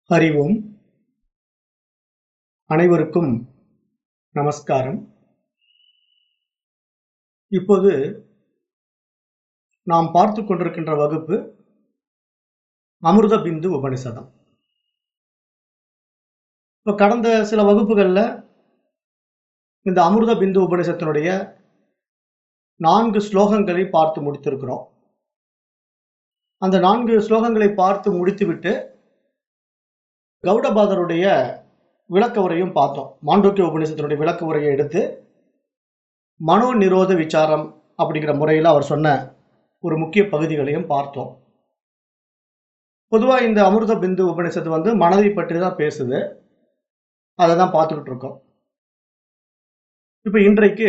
ஹரி ஓம் அனைவருக்கும் நமஸ்காரம் இப்போது நாம் பார்த்து கொண்டிருக்கின்ற வகுப்பு அமிர்த பிந்து உபனிஷதம் இப்போ கடந்த சில வகுப்புகளில் இந்த அமிர்த பிந்து உபனிஷத்தினுடைய நான்கு ஸ்லோகங்களை பார்த்து முடித்திருக்கிறோம் அந்த நான்கு ஸ்லோகங்களை பார்த்து முடித்துவிட்டு கௌடபாதருடைய விளக்க உரையும் பார்த்தோம் மாண்டோக்கிய உபநிஷத்தினுடைய விளக்க உரையை எடுத்து மனோ நிரோத விசாரம் அப்படிங்கிற முறையில் அவர் சொன்ன ஒரு முக்கிய பகுதிகளையும் பார்த்தோம் பொதுவாக இந்த அமிர்த பிந்து உபநிஷத்து வந்து மனதை பற்றி தான் பேசுது அதை தான் பார்த்துக்கிட்டு இருக்கோம் இப்போ இன்றைக்கு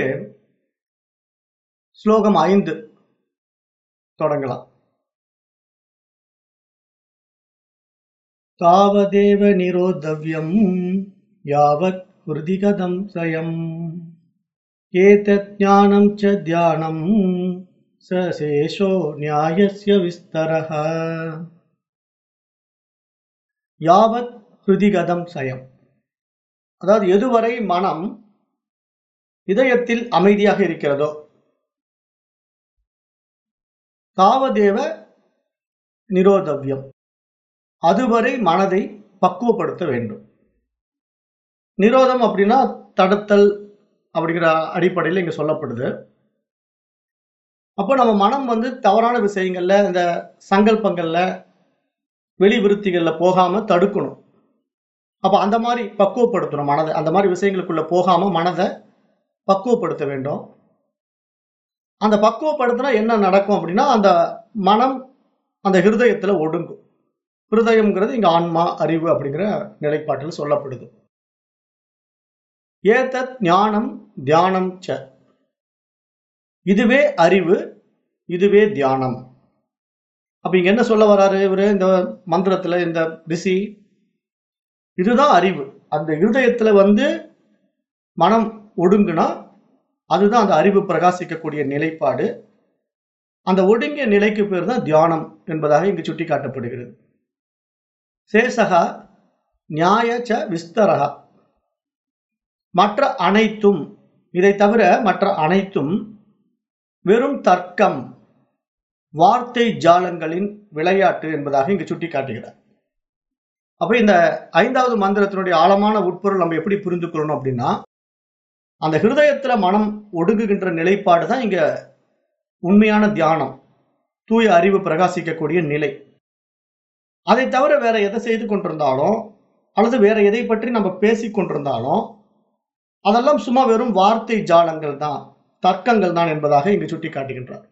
ஸ்லோகம் ஐந்து தொடங்கலாம் तावदेव निरोधव्यं यावत् हृदिगतं स्वयम् एतज्ज्ञानं च ध्यानं स शेषो न्यायस्य विस्तरः யாவத் ஹிருதிகதம் சயம் அதாவது எதுவரை மனம் இதயத்தில் அமைதியாக இருக்கிறதோ தாவதேவ நிரோதவ்யம் அதுவரை மனதை பக்குவப்படுத்த வேண்டும் நிரோதம் அப்படின்னா தடுத்தல் அப்படிங்கிற அடிப்படையில் இங்க சொல்லப்படுது அப்போ நம்ம மனம் வந்து தவறான விஷயங்கள்ல இந்த சங்கல்பங்கள்ல வெளி விருத்திகள்ல போகாம தடுக்கணும் அப்ப அந்த மாதிரி பக்குவப்படுத்தணும் மனதை அந்த மாதிரி விஷயங்களுக்குள்ள போகாம மனதை பக்குவப்படுத்த வேண்டும் அந்த பக்குவப்படுத்தினா என்ன நடக்கும் அப்படின்னா அந்த மனம் அந்த ஹிருதயத்துல ஒடுங்கும் ஹிருதயம்ங்கிறது இங்க ஆன்மா அறிவு அப்படிங்கிற நிலைப்பாட்டில் சொல்லப்படுது ஏதத் ஞானம் தியானம் ச இதுவே அறிவு இதுவே தியானம் அப்ப இங்க என்ன சொல்ல வராரு இவரு இந்த மந்திரத்துல இந்த ரிஷி இதுதான் அறிவு அந்த இருதயத்துல வந்து மனம் ஒடுங்குனா அதுதான் அந்த அறிவு பிரகாசிக்கக்கூடிய நிலைப்பாடு அந்த ஒடுங்கிய நிலைக்கு பேர் தான் தியானம் என்பதாக இங்கு சுட்டி காட்டப்படுகிறது சேசகா நியாய ச விஸ்தரகா மற்ற அனைத்தும் இதை தவிர மற்ற அனைத்தும் வெறும் தர்க்கம் வார்த்தை ஜாலங்களின் விளையாட்டு என்பதாக இங்கு சுட்டி காட்டுகிறார் அப்ப இந்த ஐந்தாவது மந்திரத்தினுடைய ஆழமான உட்பொருள் நம்ம எப்படி புரிந்து கொள்ளணும் அப்படின்னா அந்த ஹிருதயத்துல மனம் ஒடுங்குகின்ற நிலைப்பாடு தான் இங்க உண்மையான தியானம் தூய அறிவு பிரகாசிக்கக்கூடிய நிலை அதை தவிர வேற எதை செய்து கொண்டிருந்தாலும் அல்லது வேற எதை பற்றி நம்ம பேசி கொண்டிருந்தாலும் அதெல்லாம் சும்மா வெறும் வார்த்தை ஜாலங்கள் தான் தர்க்கங்கள் தான் என்பதாக இங்கு சுட்டி காட்டுகின்றார்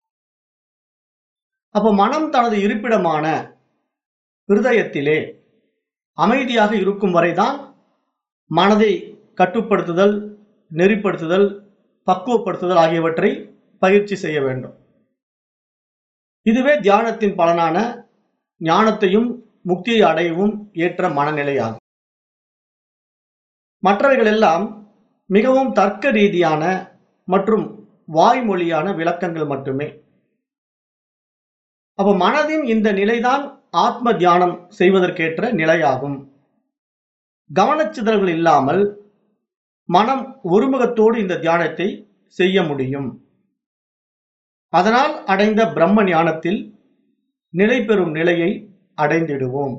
அப்போ மனம் தனது இருப்பிடமான ஹிருதயத்திலே அமைதியாக இருக்கும் வரைதான் மனதை கட்டுப்படுத்துதல் நெறிப்படுத்துதல் பக்குவப்படுத்துதல் ஆகியவற்றை பயிற்சி செய்ய வேண்டும் இதுவே தியானத்தின் பலனான ஞானத்தையும் முக்தியை அடையவும் ஏற்ற மனநிலையாகும் மற்றவைகள் எல்லாம் மிகவும் தர்க்க ரீதியான மற்றும் வாய்மொழியான விளக்கங்கள் மட்டுமே அப்ப மனதின் இந்த நிலைதான் ஆத்ம தியானம் செய்வதற்கேற்ற நிலையாகும் கவனச்சிதறல்கள் இல்லாமல் மனம் ஒருமுகத்தோடு இந்த தியானத்தை செய்ய முடியும் அதனால் அடைந்த பிரம்ம ஞானத்தில் நிலை பெறும் நிலையை அடைந்திடுவோம்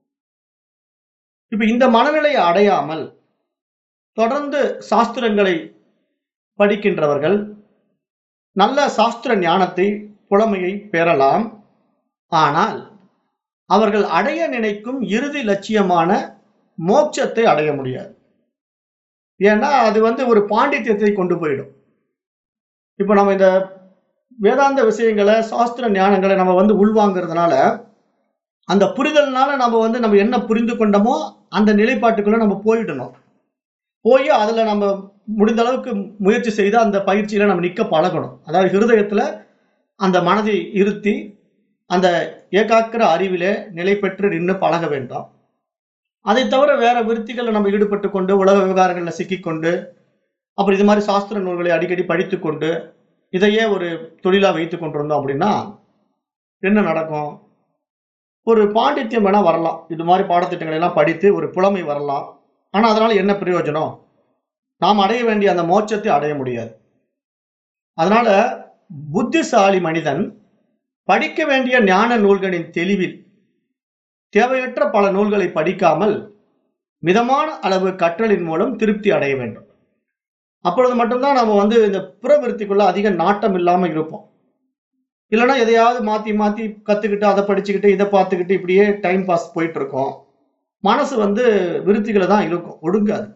இப்ப இந்த மனநிலையை அடையாமல் தொடர்ந்து சாஸ்திரங்களை படிக்கின்றவர்கள் நல்ல சாஸ்திர ஞானத்தை புலமையை பெறலாம் ஆனால் அவர்கள் அடைய நினைக்கும் இறுதி லட்சியமான மோட்சத்தை அடைய முடியாது ஏன்னா அது வந்து ஒரு பாண்டித்யத்தை கொண்டு போயிடும் இப்போ நம்ம இந்த வேதாந்த விஷயங்களை சாஸ்திர ஞானங்களை நம்ம வந்து உள்வாங்கிறதுனால அந்த புரிதல்னால நம்ம வந்து நம்ம என்ன புரிந்து கொண்டோமோ அந்த நிலைப்பாட்டுக்குள்ள நம்ம போயிடணும் போய் அதுல நம்ம முடிந்த அளவுக்கு முயற்சி செய்து அந்த பயிற்சியில நம்ம நிக்க பழகணும் அதாவது ஹிருதயத்துல அந்த மனதை இருத்தி அந்த ஏகாக்கிர அறிவிலே நிலை பெற்று நின்று பழக வேண்டும் அதை தவிர வேற விருத்திகளில் நம்ம ஈடுபட்டு கொண்டு உலக விவகாரங்களில் சிக்கிக்கொண்டு அப்புறம் இது மாதிரி சாஸ்திர நூல்களை அடிக்கடி படித்து கொண்டு இதையே ஒரு தொழிலா வைத்து கொண்டிருந்தோம் அப்படின்னா என்ன நடக்கும் ஒரு பாண்டித்யம் வேணா வரலாம் இது மாதிரி பாடத்திட்டங்களை எல்லாம் படித்து ஒரு புலமை வரலாம் ஆனா அதனால என்ன பிரயோஜனம் நாம் அடைய வேண்டிய அந்த மோட்சத்தை அடைய முடியாது அதனால புத்திசாலி மனிதன் படிக்க வேண்டிய ஞான நூல்களின் தெளிவில் தேவையற்ற பல நூல்களை படிக்காமல் மிதமான அளவு கற்றலின் மூலம் திருப்தி அடைய வேண்டும் அப்பொழுது மட்டும்தான் நம்ம வந்து இந்த புறவிருத்திக்குள்ள அதிக நாட்டம் இல்லாம இருப்போம் இல்லைன்னா எதையாவது மாத்தி மாத்தி கத்துக்கிட்டு அதை படிச்சுக்கிட்டு இதை பார்த்துக்கிட்டு இப்படியே டைம் பாஸ் போயிட்டு இருக்கோம் மனசு வந்து விருத்திகளை தான் இருக்கும் ஒடுங்காது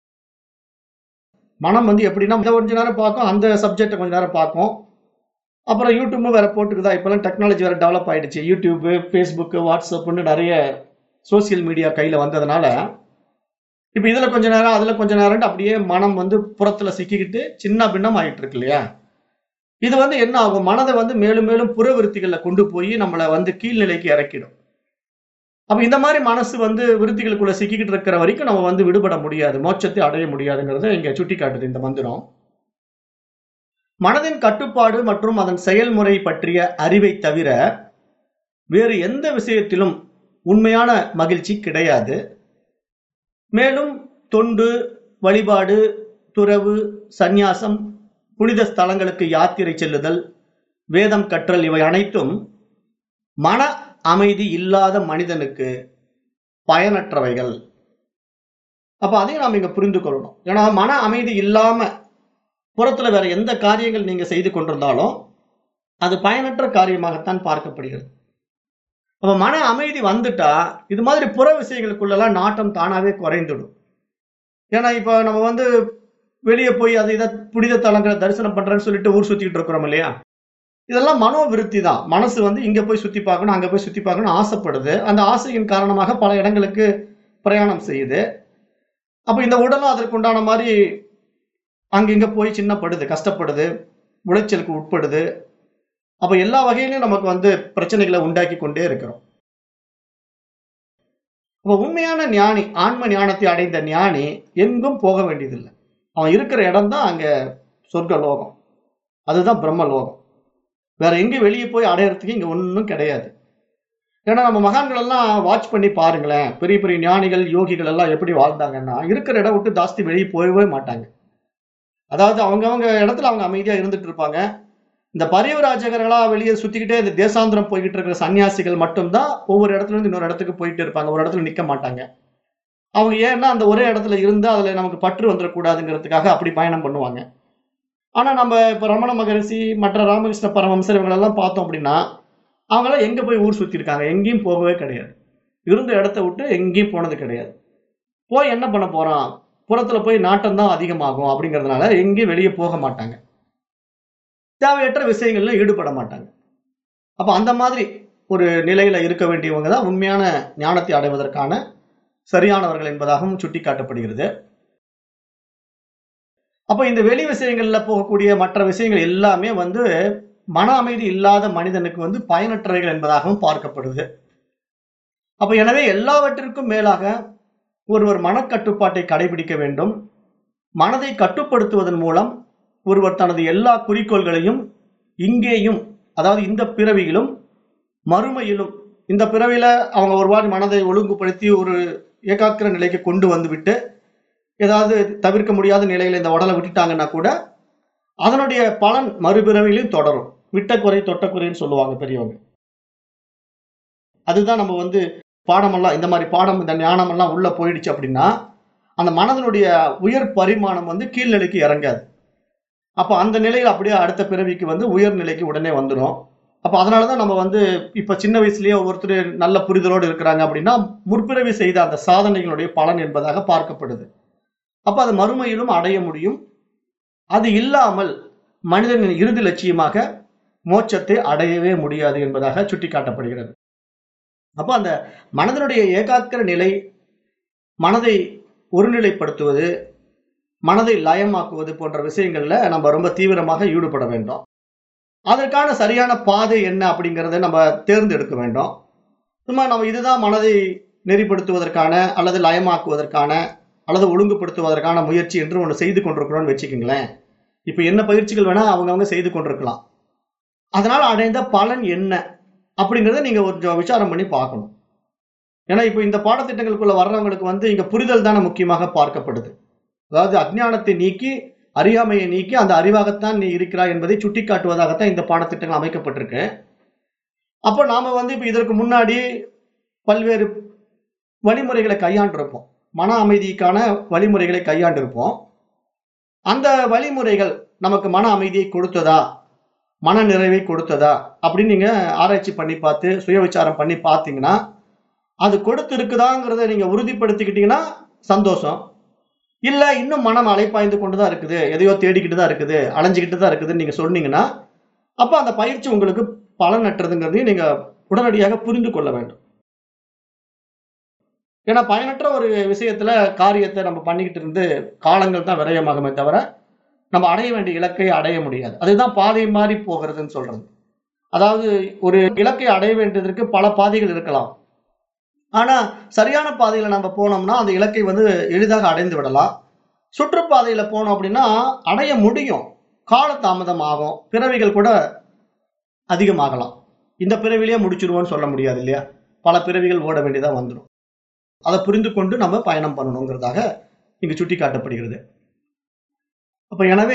மனம் வந்து எப்படின்னா இதை கொஞ்ச நேரம் பார்க்கும் அந்த சப்ஜெக்டை கொஞ்ச நேரம் பார்க்கும் அப்புறம் யூடியூப்பும் வேற போட்டுக்குதா இப்போல்லாம் டெக்னாலஜி வேற டெவலப் ஆயிடுச்சு யூடியூப்பு ஃபேஸ்புக்கு வாட்ஸ்அப்னு நிறைய சோசியல் மீடியா கையில வந்ததுனால இப்போ இதுல கொஞ்ச நேரம் அதுல கொஞ்ச நேரம் அப்படியே மனம் வந்து புறத்துல சிக்கிக்கிட்டு சின்ன பின்னம் ஆயிட்டு இருக்கு இல்லையா இது வந்து என்ன ஆகும் மனதை வந்து மேலும் மேலும் புறவிருத்திகள்ல கொண்டு போய் நம்மளை வந்து கீழ்நிலைக்கு இறக்கிடும் அப்ப இந்த மாதிரி மனசு வந்து விருத்திகளுக்குள்ள சிக்கிக்கிட்டு இருக்கிற வரைக்கும் நம்ம வந்து விடுபட முடியாது மோட்சத்தை அடைய முடியாதுங்கிறத இங்க சுட்டி காட்டுது இந்த மந்திரம் மனதின் கட்டுப்பாடு மற்றும் அதன் செயல்முறை பற்றிய அறிவை தவிர வேறு எந்த விஷயத்திலும் உண்மையான மகிழ்ச்சி கிடையாது மேலும் தொண்டு வழிபாடு துறவு சந்நியாசம் புனித ஸ்தலங்களுக்கு யாத்திரை செல்லுதல் வேதம் கற்றல் இவை அனைத்தும் மன அமைதி இல்லாத மனிதனுக்கு பயனற்றவைகள் அப்ப அதையும் நாம் இங்க புரிந்து கொள்ளணும் ஏன்னா மன அமைதி இல்லாம புறத்துல வேற எந்த காரியங்கள் நீங்க செய்து கொண்டிருந்தாலும் அது பயனற்ற காரியமாகத்தான் பார்க்கப்படுகிறது அப்ப மன அமைதி வந்துட்டா இது மாதிரி புற விஷயங்களுக்குள்ளெல்லாம் நாட்டம் தானாவே குறைந்துடும் ஏன்னா இப்ப நம்ம வந்து வெளியே போய் அதை இதை புனித தலங்களை தரிசனம் பண்றேன்னு சொல்லிட்டு ஊர் சுத்திக்கிட்டு இருக்கிறோம் இல்லையா இதெல்லாம் மனோவிருத்தி தான் மனசு வந்து இங்க போய் சுத்தி பார்க்கணும் அங்க போய் சுத்தி பார்க்கணும் ஆசைப்படுது அந்த ஆசையின் காரணமாக பல இடங்களுக்கு பிரயாணம் செய்யுது அப்ப இந்த உடலும் அதற்கு உண்டான மாதிரி அங்கிங்க போய் சின்னப்படுது கஷ்டப்படுது உளைச்சலுக்கு உட்படுது அப்ப எல்லா வகையிலும் நமக்கு வந்து பிரச்சனைகளை உண்டாக்கி கொண்டே இருக்கிறோம் அப்ப உண்மையான ஞானி ஆன்ம ஞானத்தை அடைந்த ஞானி எங்கும் போக வேண்டியதில்லை அவன் இருக்கிற இடம் தான் அங்க சொர்க்க லோகம் அதுதான் பிரம்ம லோகம் வேற எங்கேயும் வெளியே போய் அடையறதுக்கு இங்க ஒன்றும் கிடையாது ஏன்னா நம்ம மகான்கள் எல்லாம் வாட்ச் பண்ணி பாருங்களேன் பெரிய பெரிய ஞானிகள் யோகிகள் எல்லாம் எப்படி வாழ்ந்தாங்கன்னா இருக்கிற இடம் விட்டு ஜாஸ்தி வெளியே போகவே மாட்டாங்க அதாவது அவங்கவங்க இடத்துல அவங்க அமைதியா இருந்துட்டு இருப்பாங்க இந்த பரிவராஜகர்களா வெளியே சுத்திக்கிட்டே இந்த தேசாந்திரம் போய்கிட்டு இருக்கிற சன்னியாசிகள் மட்டும்தான் ஒவ்வொரு இடத்துல இருந்து இன்னொரு இடத்துக்கு போயிட்டு இருப்பாங்க ஒரு இடத்துல நிக்க மாட்டாங்க அவங்க ஏன்னா அந்த ஒரே இடத்துல இருந்து அதுல நமக்கு பற்று வந்துடக்கூடாதுங்கிறதுக்காக அப்படி பயணம் பண்ணுவாங்க ஆனா நம்ம இப்ப ரமண மகரிஷி மற்ற ராமகிருஷ்ண பரமஹம்சர் இவங்களெல்லாம் பார்த்தோம் அப்படின்னா அவங்களாம் எங்க போய் ஊர் சுத்தி இருக்காங்க எங்கேயும் போகவே கிடையாது இருந்த இடத்த விட்டு எங்கேயும் போனது கிடையாது போய் என்ன பண்ண போறான் புறத்துல போய் நாட்டம் தான் அதிகமாகும் அப்படிங்கிறதுனால எங்கேயும் வெளியே போக மாட்டாங்க தேவையற்ற விஷயங்கள்ல ஈடுபட மாட்டாங்க அப்ப அந்த மாதிரி ஒரு நிலையில இருக்க வேண்டியவங்க தான் உண்மையான ஞானத்தை அடைவதற்கான சரியானவர்கள் என்பதாகவும் சுட்டிக்காட்டப்படுகிறது அப்ப இந்த வெளி விஷயங்கள்ல போகக்கூடிய மற்ற விஷயங்கள் எல்லாமே வந்து மன அமைதி இல்லாத மனிதனுக்கு வந்து பயனற்றவைகள் என்பதாகவும் பார்க்கப்படுது அப்ப எனவே எல்லாவற்றிற்கும் மேலாக ஒருவர் மனக்கட்டுப்பாட்டை கடைபிடிக்க வேண்டும் மனதை கட்டுப்படுத்துவதன் மூலம் ஒருவர் தனது எல்லா குறிக்கோள்களையும் இங்கேயும் அதாவது இந்த பிறவியிலும் மறுமையிலும் இந்த பிறவியில அவங்க ஒரு வாரி மனதை ஒழுங்குபடுத்தி ஒரு ஏகாக்கிர நிலைக்கு கொண்டு வந்து விட்டு ஏதாவது தவிர்க்க முடியாத நிலையில இந்த உடலை விட்டுட்டாங்கன்னா கூட அதனுடைய பலன் மறுபிறவிலையும் தொடரும் விட்ட குறை தொட்ட குறைன்னு சொல்லுவாங்க பெரியவங்க அதுதான் நம்ம வந்து பாடமெல்லாம் இந்த மாதிரி பாடம் இந்த ஞானமெல்லாம் உள்ள போயிடுச்சு அப்படின்னா அந்த மனதனுடைய உயர் பரிமாணம் வந்து கீழ்நிலைக்கு இறங்காது அப்போ அந்த நிலையில் அப்படியே அடுத்த பிறவிக்கு வந்து உயர் நிலைக்கு உடனே வந்துடும் அப்போ அதனால தான் நம்ம வந்து இப்போ சின்ன வயசுலயே ஒவ்வொருத்தர் நல்ல புரிதலோடு இருக்கிறாங்க அப்படின்னா முற்பிறவி செய்த அந்த சாதனைகளுடைய பலன் என்பதாக பார்க்கப்படுது அப்போ அது மறுமையிலும் அடைய முடியும் அது இல்லாமல் மனிதனின் இறுதி லட்சியமாக மோட்சத்தை அடையவே முடியாது என்பதாக சுட்டிக்காட்டப்படுகிறது அப்போ அந்த மனதனுடைய ஏகாக்கிர நிலை மனதை ஒருநிலைப்படுத்துவது மனதை லயமாக்குவது போன்ற விஷயங்கள்ல நம்ம ரொம்ப தீவிரமாக ஈடுபட வேண்டும் அதற்கான சரியான பாதை என்ன அப்படிங்கிறத நம்ம தேர்ந்தெடுக்க வேண்டும் சும்மா நம்ம இதுதான் மனதை நெறிப்படுத்துவதற்கான அல்லது லயமாக்குவதற்கான அல்லது ஒழுங்குபடுத்துவதற்கான முயற்சி என்று ஒன்று செய்து கொண்டிருக்கிறோம்னு வச்சுக்கோங்களேன் இப்போ என்ன பயிற்சிகள் வேணா அவங்கவங்க செய்து கொண்டிருக்கலாம் அதனால் அடைந்த பலன் என்ன அப்படிங்கிறத நீங்க கொஞ்சம் விசாரம் பண்ணி பார்க்கணும் ஏன்னா இப்போ இந்த பாடத்திட்டங்களுக்குள்ள வர்றவங்களுக்கு வந்து இங்க புரிதல் தானே முக்கியமாக பார்க்கப்படுது அதாவது அஜ்ஞானத்தை நீக்கி அறியாமையை நீக்கி அந்த அறிவாகத்தான் நீ இருக்கிறாய் என்பதை சுட்டிக்காட்டுவதாகத்தான் இந்த பாடத்திட்டங்கள் அமைக்கப்பட்டிருக்கு அப்போ நாம வந்து இப்போ இதற்கு முன்னாடி பல்வேறு வழிமுறைகளை கையாண்டிருப்போம் மன அமைதிக்கான வழிமுறைகளை கையாண்டிருப்போம் அந்த வழிமுறைகள் நமக்கு மன அமைதியை கொடுத்ததா மன நிறைவை கொடுத்ததா அப்படின்னு நீங்க ஆராய்ச்சி பண்ணி பார்த்து சுய விசாரம் பண்ணி பார்த்தீங்கன்னா அது கொடுத்து இருக்குதாங்கிறத நீங்க உறுதிப்படுத்திக்கிட்டீங்கன்னா சந்தோஷம் இல்ல இன்னும் மனம் அலைப்பாய்ந்து கொண்டு தான் இருக்குது எதையோ தேடிக்கிட்டு தான் இருக்குது அலைஞ்சுக்கிட்டு தான் இருக்குதுன்னு நீங்க சொன்னீங்கன்னா அப்ப அந்த பயிற்சி உங்களுக்கு பலன் அற்றதுங்கிறதையும் நீங்க உடனடியாக புரிந்து கொள்ள வேண்டும் ஏன்னா பயனற்ற ஒரு விஷயத்துல காரியத்தை நம்ம பண்ணிக்கிட்டு இருந்து காலங்கள் தான் விரயமாகுமே தவிர நம்ம அடைய வேண்டிய இலக்கை அடைய முடியாது அதுதான் பாதை மாறி போகிறதுன்னு சொல்றது அதாவது ஒரு இலக்கை அடைய வேண்டியதற்கு பல பாதைகள் இருக்கலாம் ஆனா சரியான பாதையில நம்ம போனோம்னா அந்த இலக்கை வந்து எளிதாக அடைந்து விடலாம் சுற்றுப்பாதையில போனோம் அப்படின்னா அடைய முடியும் கால தாமதம் ஆகும் பிறவிகள் கூட அதிகமாகலாம் இந்த பிறவிலேயே முடிச்சிருவோம்னு சொல்ல முடியாது இல்லையா பல பிறவிகள் ஓட வேண்டியதா வந்துடும் அதை புரிந்து கொண்டு நம்ம பயணம் பண்ணணுங்கிறதாக இங்கு சுட்டி காட்டப்படுகிறது அப்ப எனவே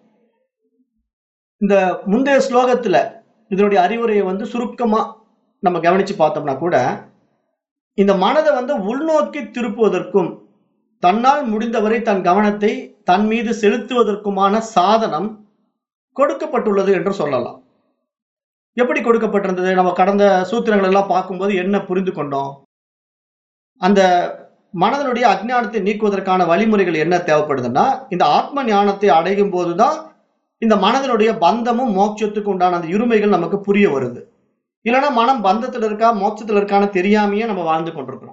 இந்த முந்தைய ஸ்லோகத்துல இதனுடைய அறிவுரையை வந்து சுருக்கமா நம்ம கவனிச்சு பார்த்தோம்னா கூட இந்த மனதை வந்து உள்நோக்கி திருப்புவதற்கும் தன்னால் முடிந்தவரை தன் கவனத்தை தன் மீது செலுத்துவதற்குமான சாதனம் கொடுக்கப்பட்டுள்ளது என்று சொல்லலாம் எப்படி கொடுக்கப்பட்டிருந்தது நம்ம கடந்த சூத்திரங்கள் எல்லாம் பார்க்கும்போது என்ன புரிந்து கொண்டோம் அந்த மனதனுடைய அஜ்ஞானத்தை நீக்குவதற்கான வழிமுறைகள் என்ன தேவைப்படுதுன்னா இந்த ஆத்ம ஞானத்தை அடையும் போதுதான் இந்த மனதனுடைய பந்தமும் மோட்சத்துக்கு உண்டான அந்த இருமைகள் நமக்கு புரிய வருது இல்லைன்னா மனம் பந்தத்துல இருக்கா மோட்சத்துல இருக்கான்னு தெரியாமையே நம்ம வாழ்ந்து கொண்டிருக்கிறோம்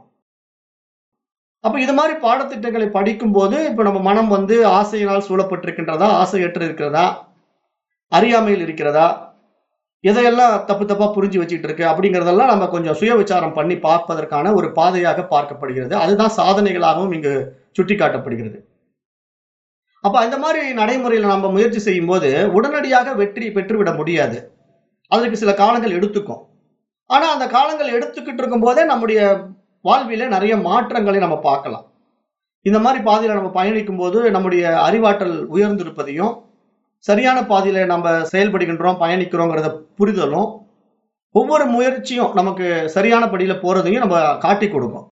அப்ப இது மாதிரி பாடத்திட்டங்களை படிக்கும் போது இப்ப நம்ம மனம் வந்து ஆசையினால் சூழப்பட்டிருக்கின்றதா ஆசையற்று இருக்கிறதா அறியாமையில் இருக்கிறதா எதையெல்லாம் தப்பு தப்பா புரிஞ்சு வச்சுட்டு இருக்கு அப்படிங்கறதெல்லாம் நம்ம கொஞ்சம் சுய விசாரம் பண்ணி பார்ப்பதற்கான ஒரு பாதையாக பார்க்கப்படுகிறது அதுதான் சாதனைகளாகவும் இங்கு சுட்டிக்காட்டப்படுகிறது அப்ப இந்த மாதிரி நடைமுறையில நம்ம முயற்சி செய்யும் போது உடனடியாக வெற்றி பெற்றுவிட முடியாது அதற்கு சில காலங்கள் எடுத்துக்கும் ஆனா அந்த காலங்கள் எடுத்துக்கிட்டு இருக்கும் போதே நம்முடைய வாழ்வில நிறைய மாற்றங்களை நம்ம பார்க்கலாம் இந்த மாதிரி பாதையில நம்ம பயணிக்கும் போது நம்முடைய அறிவாற்றல் உயர்ந்திருப்பதையும் சரியான பாதையில நம்ம செயல்படுகின்றோம் பயணிக்கிறோங்கிறத புரிதலும் ஒவ்வொரு முயற்சியும் நமக்கு சரியான படியில போறதையும் நம்ம காட்டி கொடுக்கும்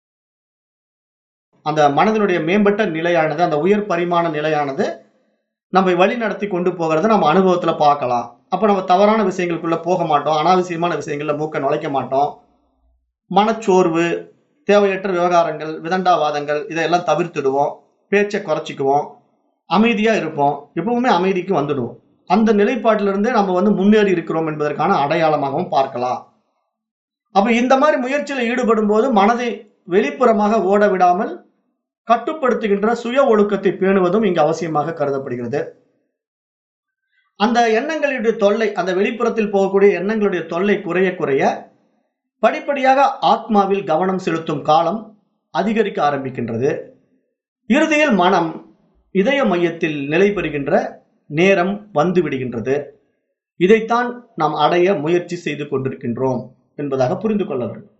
அந்த மனதினுடைய மேம்பட்ட நிலையானது அந்த உயர் பரிமாண நிலையானது நம்ம வழி நடத்தி கொண்டு போகிறத நம்ம அனுபவத்துல பார்க்கலாம் அப்ப நம்ம தவறான விஷயங்களுக்குள்ள போக மாட்டோம் அனாவசியமான விஷயங்கள்ல மூக்க நுழைக்க மாட்டோம் மனச்சோர்வு தேவையற்ற விவகாரங்கள் விதண்டாவாதங்கள் இதையெல்லாம் தவிர்த்துடுவோம் பேச்சை குறைச்சிக்குவோம் அமைதியா இருப்போம் எப்பவுமே அமைதிக்கு வந்துடுவோம் அந்த நிலைப்பாட்டிலிருந்தே நம்ம வந்து முன்னேறி இருக்கிறோம் என்பதற்கான அடையாளமாகவும் பார்க்கலாம் அப்ப இந்த மாதிரி முயற்சியில ஈடுபடும் போது மனதை வெளிப்புறமாக ஓட விடாமல் கட்டுப்படுத்துகின்ற சுய ஒழுக்கத்தை பேணுவதும் இங்கு அவசியமாக கருதப்படுகிறது அந்த எண்ணங்களுடைய தொல்லை அந்த வெளிப்புறத்தில் போகக்கூடிய எண்ணங்களுடைய தொல்லை குறைய குறைய படிப்படியாக ஆத்மாவில் கவனம் செலுத்தும் காலம் அதிகரிக்க ஆரம்பிக்கின்றது இறுதியில் மனம் இதய மையத்தில் நிலை பெறுகின்ற நேரம் வந்து விடுகின்றது இதைத்தான் நாம் அடைய முயற்சி செய்து கொண்டிருக்கின்றோம் என்பதாக புரிந்து கொள்ள வேண்டும்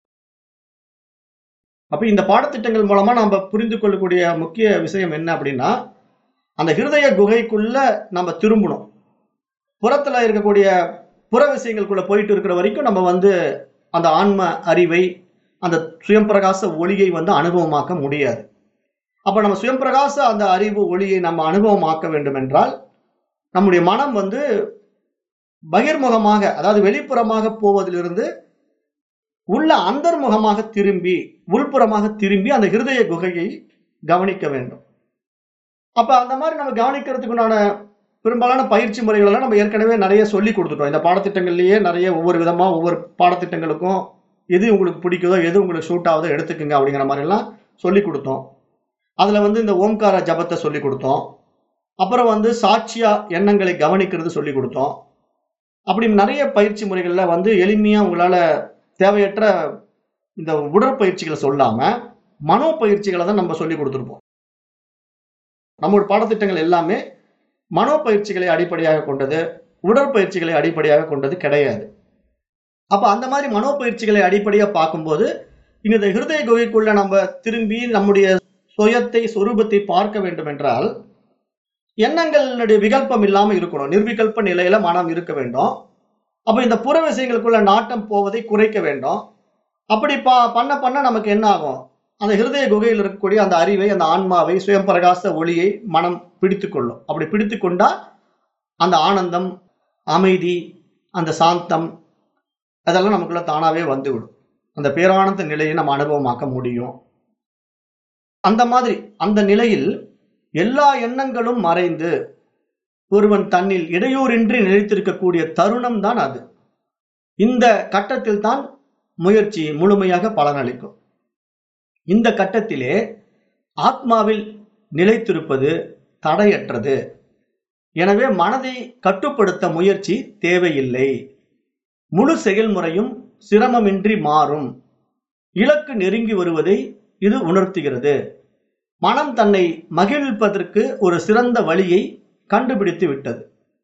அப்ப இந்த பாடத்திட்டங்கள் மூலமா நாம புரிந்து கொள்ளக்கூடிய முக்கிய விஷயம் என்ன அப்படின்னா அந்த ஹிருதய குகைக்குள்ள நம்ம திரும்பணும் புறத்துல இருக்கக்கூடிய புற விஷயங்களுக்குள்ள போயிட்டு இருக்கிற வரைக்கும் நம்ம வந்து அந்த ஆன்ம அறிவை அந்த சுயம்பிரகாச ஒளியை வந்து அனுபவமாக்க முடியாது அப்ப நம்ம சுயம்பிரகாச அந்த அறிவு ஒளியை நம்ம அனுபவமாக்க வேண்டும் என்றால் நம்முடைய மனம் வந்து பகிர்முகமாக அதாவது வெளிப்புறமாக போவதிலிருந்து உள்ள அந்தர்முகமாக திரும்பி உள்புறமாக திரும்பி அந்த ஹிருதய குகையை கவனிக்க வேண்டும் அப்ப அந்த மாதிரி நம்ம கவனிக்கிறதுக்குண்டான பெரும்பாலான பயிற்சி முறைகள் எல்லாம் நம்ம ஏற்கனவே நிறைய சொல்லி கொடுத்துட்டோம் இந்த பாடத்திட்டங்கள்லயே நிறைய ஒவ்வொரு விதமா ஒவ்வொரு பாடத்திட்டங்களுக்கும் எது உங்களுக்கு பிடிக்குதோ எது உங்களுக்கு சூட் ஆகுதோ எடுத்துக்குங்க அப்படிங்கிற மாதிரி எல்லாம் சொல்லி கொடுத்தோம் அதுல வந்து இந்த ஓம்கார ஜபத்தை சொல்லி கொடுத்தோம் அப்புறம் வந்து சாட்சியா எண்ணங்களை கவனிக்கிறது சொல்லி கொடுத்தோம் அப்படி நிறைய பயிற்சி முறைகள்ல வந்து எளிமையா உங்களால தேவையற்ற இந்த உடற்பயிற்சிகளை சொல்லாம மனோ பயிற்சிகளை தான் நம்ம சொல்லி கொடுத்துருப்போம் நம்மளோட பாடத்திட்டங்கள் எல்லாமே மனோ பயிற்சிகளை அடிப்படையாக கொண்டது உடற்பயிற்சிகளை அடிப்படையாக கொண்டது கிடையாது அப்ப அந்த மாதிரி மனோபயிற்சிகளை அடிப்படையா பார்க்கும்போது இங்க இந்த ஹிருதய குகைக்குள்ள நம்ம திரும்பி நம்முடைய சுயத்தை சொரூபத்தை பார்க்க வேண்டும் என்றால் எண்ணங்களுடைய விகல்பம் இல்லாம இருக்கணும் நிர்விகல்ப நிலையில மனம் இருக்க வேண்டும் அப்ப இந்த புற விஷயங்களுக்குள்ள நாட்டம் போவதை குறைக்க வேண்டும் அப்படி பா பண்ண பண்ண நமக்கு என்ன ஆகும் அந்த ஹிருதய குகையில் இருக்கக்கூடிய அந்த அறிவை அந்த ஆன்மாவை சுயம் பிரகாச ஒளியை மனம் பிடித்து கொள்ளும் அப்படி பிடித்து கொண்டா அந்த ஆனந்தம் அமைதி அந்த சாந்தம் அதெல்லாம் நமக்குள்ள தானாவே வந்துவிடும் அந்த பேரானந்த நிலையை நம்ம அனுபவமாக்க முடியும் அந்த மாதிரி அந்த நிலையில் எல்லா எண்ணங்களும் மறைந்து ஒருவன் தன்னில் இடையூறின்றி நிலைத்திருக்கக்கூடிய தருணம் தான் அது இந்த கட்டத்தில் தான் முயற்சி முழுமையாக பலனளிக்கும் இந்த கட்டத்திலே ஆத்மாவில் நிலைத்திருப்பது தடையற்றது எனவே மனதை கட்டுப்படுத்த முயற்சி தேவையில்லை முழு செயல்முறையும் சிரமமின்றி மாறும் இலக்கு நெருங்கி வருவதை இது உணர்த்துகிறது மனம் தன்னை மகிழ்விப்பதற்கு ஒரு சிறந்த வழியை கண்டுபிடித்து விட்டது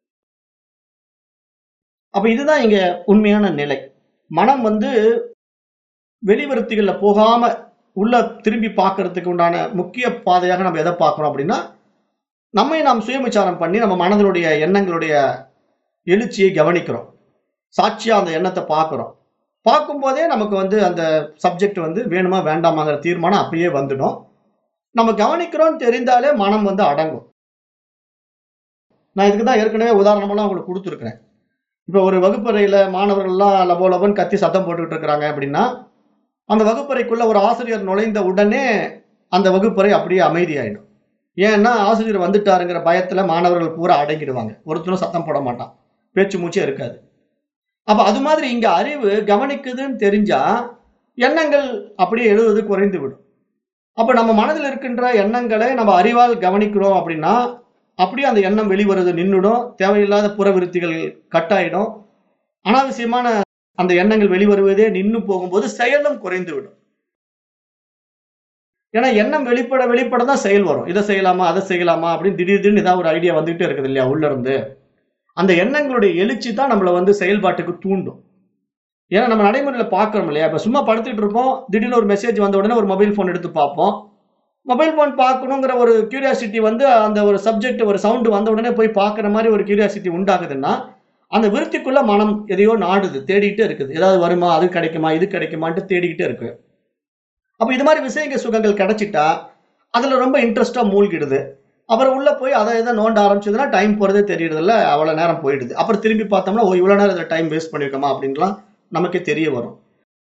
அப்ப இதுதான் இங்க உண்மையான நிலை மனம் வந்து வெளிவருத்திகள்ல போகாம உள்ள திரும்பி பார்க்கறதுக்கு உண்டான முக்கிய பாதையாக நம்ம எதை பார்க்கிறோம் அப்படின்னா நம்மை நாம் சுயவிச்சாரம் பண்ணி நம்ம மனதினுடைய எண்ணங்களுடைய எழுச்சியை கவனிக்கிறோம் சாட்சியா அந்த எண்ணத்தை பார்க்கிறோம் பார்க்கும்போதே நமக்கு வந்து அந்த சப்ஜெக்ட் வந்து வேணுமா வேண்டாமாங்கிற தீர்மானம் அப்பயே வந்துடும் நம்ம கவனிக்கிறோம்னு தெரிந்தாலே மனம் வந்து அடங்கும் நான் இதுக்கு தான் ஏற்கனவே உதாரணமெல்லாம் உங்களுக்கு கொடுத்துருக்கிறேன் இப்போ ஒரு வகுப்பறையில மாணவர்கள்லாம் லபோ லபோன்னு கத்தி சத்தம் போட்டுக்கிட்டு இருக்கிறாங்க அப்படின்னா அந்த வகுப்பறைக்குள்ள ஒரு ஆசிரியர் நுழைந்த உடனே அந்த வகுப்பறை அப்படியே அமைதியாயிடும் ஏன்னா ஆசிரியர் வந்துட்டாருங்கிற பயத்துல மாணவர்கள் பூரா அடங்கிடுவாங்க ஒருத்தரும் சத்தம் போட மாட்டான் பேச்சு மூச்சே இருக்காது அப்ப அது மாதிரி இங்க அறிவு கவனிக்குதுன்னு தெரிஞ்சா எண்ணங்கள் அப்படியே எழுதுவது குறைந்து விடும் அப்ப நம்ம மனதில் இருக்கின்ற எண்ணங்களை நம்ம அறிவால் கவனிக்கிறோம் அப்படின்னா அப்படியே அந்த எண்ணம் வெளிவருது நின்றுடும் தேவையில்லாத புறவிருத்திகள் கட்டாயிடும் அனாவசியமான அந்த எண்ணங்கள் வெளிவருவதே நின்று போகும்போது செயலும் குறைந்து விடும் ஏன்னா எண்ணம் வெளிப்பட வெளிப்பட தான் செயல் வரும் இதை செய்யலாமா அதை செய்யலாமா அப்படின்னு திடீர் திடீர்னு ஏதாவது ஒரு ஐடியா வந்துகிட்டே இருக்குது இல்லையா உள்ள இருந்து அந்த எண்ணங்களுடைய எழுச்சி தான் நம்மளை வந்து செயல்பாட்டுக்கு தூண்டும் ஏன்னா நம்ம நடைமுறையில பார்க்கறோம் இல்லையா இப்ப சும்மா படுத்துட்டு இருப்போம் திடீர்னு ஒரு மெசேஜ் வந்த உடனே ஒரு மொபைல் ஃபோன் எடுத்து பார்ப்போம் மொபைல் ஃபோன் பார்க்கணுங்கிற ஒரு கியூரியாசிட்டி வந்து அந்த ஒரு சப்ஜெக்ட் ஒரு சவுண்டு வந்த உடனே போய் பார்க்குற மாதிரி ஒரு கியூரியாசிட்டி உண்டாகுதுன்னா அந்த விருத்திக்குள்ள மனம் எதையோ நாடுது தேடிக்கிட்டே இருக்குது ஏதாவது வருமா அது கிடைக்குமா இது கிடைக்குமான்ட்டு தேடிக்கிட்டே இருக்கு அப்ப இது மாதிரி விஷயங்க சுகங்கள் கிடைச்சிட்டா அதுல ரொம்ப இன்ட்ரெஸ்டா மூழ்கிடுது அப்புறம் உள்ள போய் அதை எதை நோண்ட ஆரம்பிச்சதுன்னா டைம் போறதே தெரியறது இல்ல அவ்வளவு நேரம் போயிடுது அப்புறம் திரும்பி பார்த்தோம்னா ஓ இவ்வளவு நேரம் இதில் டைம் வேஸ்ட் பண்ணிருக்கோமா அப்படின்லாம் நமக்கே தெரிய வரும்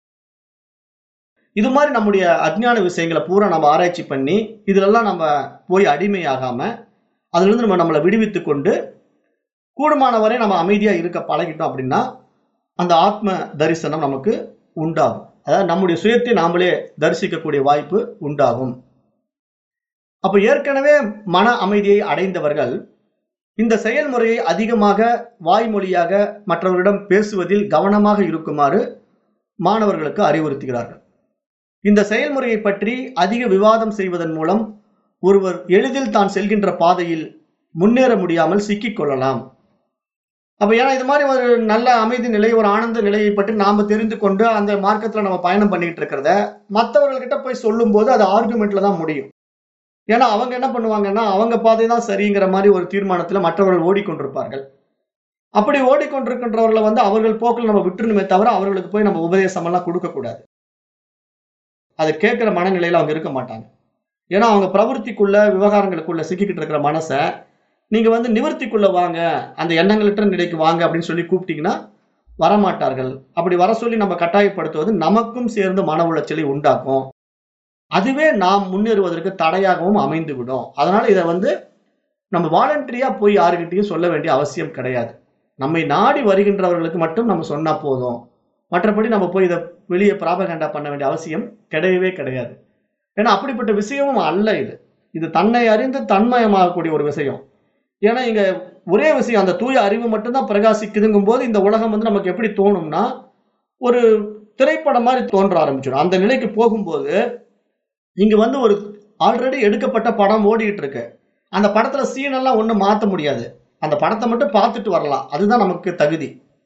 இது மாதிரி நம்முடைய அஜ்ஞான விஷயங்களை பூரா நம்ம ஆராய்ச்சி பண்ணி இதுலெல்லாம் நம்ம போய் அடிமையாகாம அதுல இருந்து நம்ம நம்மளை விடுவித்து கொண்டு கூடுமான வரை நம்ம அமைதியா இருக்க பழகிட்டோம் அப்படின்னா அந்த ஆத்ம தரிசனம் நமக்கு உண்டாகும் அதாவது நம்முடைய சுயத்தை நாமளே தரிசிக்கக்கூடிய வாய்ப்பு உண்டாகும் அப்ப ஏற்கனவே மன அமைதியை அடைந்தவர்கள் இந்த செயல்முறையை அதிகமாக வாய்மொழியாக மற்றவர்களிடம் பேசுவதில் கவனமாக இருக்குமாறு மாணவர்களுக்கு அறிவுறுத்துகிறார்கள் இந்த செயல்முறையை பற்றி அதிக விவாதம் செய்வதன் மூலம் ஒருவர் எளிதில் தான் செல்கின்ற பாதையில் முன்னேற முடியாமல் சிக்கிக் கொள்ளலாம் அப்ப ஏன்னா இது மாதிரி ஒரு நல்ல அமைதி நிலை ஒரு ஆனந்த நிலையை பற்றி நாம தெரிந்து கொண்டு அந்த மார்க்கத்துல நம்ம பயணம் பண்ணிட்டு இருக்கிறத மற்றவர்கள்கிட்ட போய் சொல்லும் போது அது ஆர்குமெண்ட்ல தான் முடியும் ஏன்னா அவங்க என்ன பண்ணுவாங்கன்னா அவங்க பாதை தான் சரிங்கிற மாதிரி ஒரு தீர்மானத்துல மற்றவர்கள் ஓடிக்கொண்டிருப்பார்கள் அப்படி ஓடிக்கொண்டிருக்கின்றவர்களை வந்து அவர்கள் போக்கில் நம்ம விட்டுணுமே தவிர அவர்களுக்கு போய் நம்ம உபதேசம் எல்லாம் கொடுக்க கூடாது அதை கேட்கிற மனநிலையில அவங்க இருக்க மாட்டாங்க ஏன்னா அவங்க பிரவருத்திக்குள்ள விவகாரங்களுக்குள்ள சிக்கிக்கிட்டு இருக்கிற மனசை நீங்க வந்து நிவர்த்திக்குள்ள வாங்க அந்த எண்ணங்களற்ற நிலைக்கு வாங்க அப்படின்னு சொல்லி கூப்பிட்டீங்கன்னா வரமாட்டார்கள் அப்படி வர சொல்லி நம்ம கட்டாயப்படுத்துவது நமக்கும் சேர்ந்து மன உளைச்சலை உண்டாக்கும் அதுவே நாம் முன்னேறுவதற்கு தடையாகவும் அமைந்து விடும் அதனால இதை வந்து நம்ம வாலண்டரியா போய் யாருக்கிட்டையும் சொல்ல வேண்டிய அவசியம் கிடையாது நம்மை நாடி வருகின்றவர்களுக்கு மட்டும் நம்ம சொன்னா போதும் மற்றபடி நம்ம போய் இதை வெளியே பிராபகண்டா பண்ண வேண்டிய அவசியம் கிடையவே கிடையாது ஏன்னா அப்படிப்பட்ட விஷயமும் அல்ல இது இது தன்னை அறிந்து தன்மயமாகக்கூடிய ஒரு விஷயம் ஏன்னா இங்க ஒரே விஷயம் அந்த தூய அறிவு மட்டும்தான் பிரகாசிக்குதுங்கும் போது இந்த உலகம் வந்து நமக்கு எப்படி தோணும்னா ஒரு திரைப்படம் மாதிரி தோன்ற ஆரம்பிச்சிடும் அந்த நிலைக்கு போகும்போது இங்க வந்து ஒரு ஆல்ரெடி எடுக்கப்பட்ட படம் ஓடிட்டு இருக்கு அந்த படத்துல சீன் எல்லாம் ஒண்ணும் மாத்த முடியாது அந்த படத்தை மட்டும் பார்த்துட்டு வரலாம் அதுதான் நமக்கு தகுதி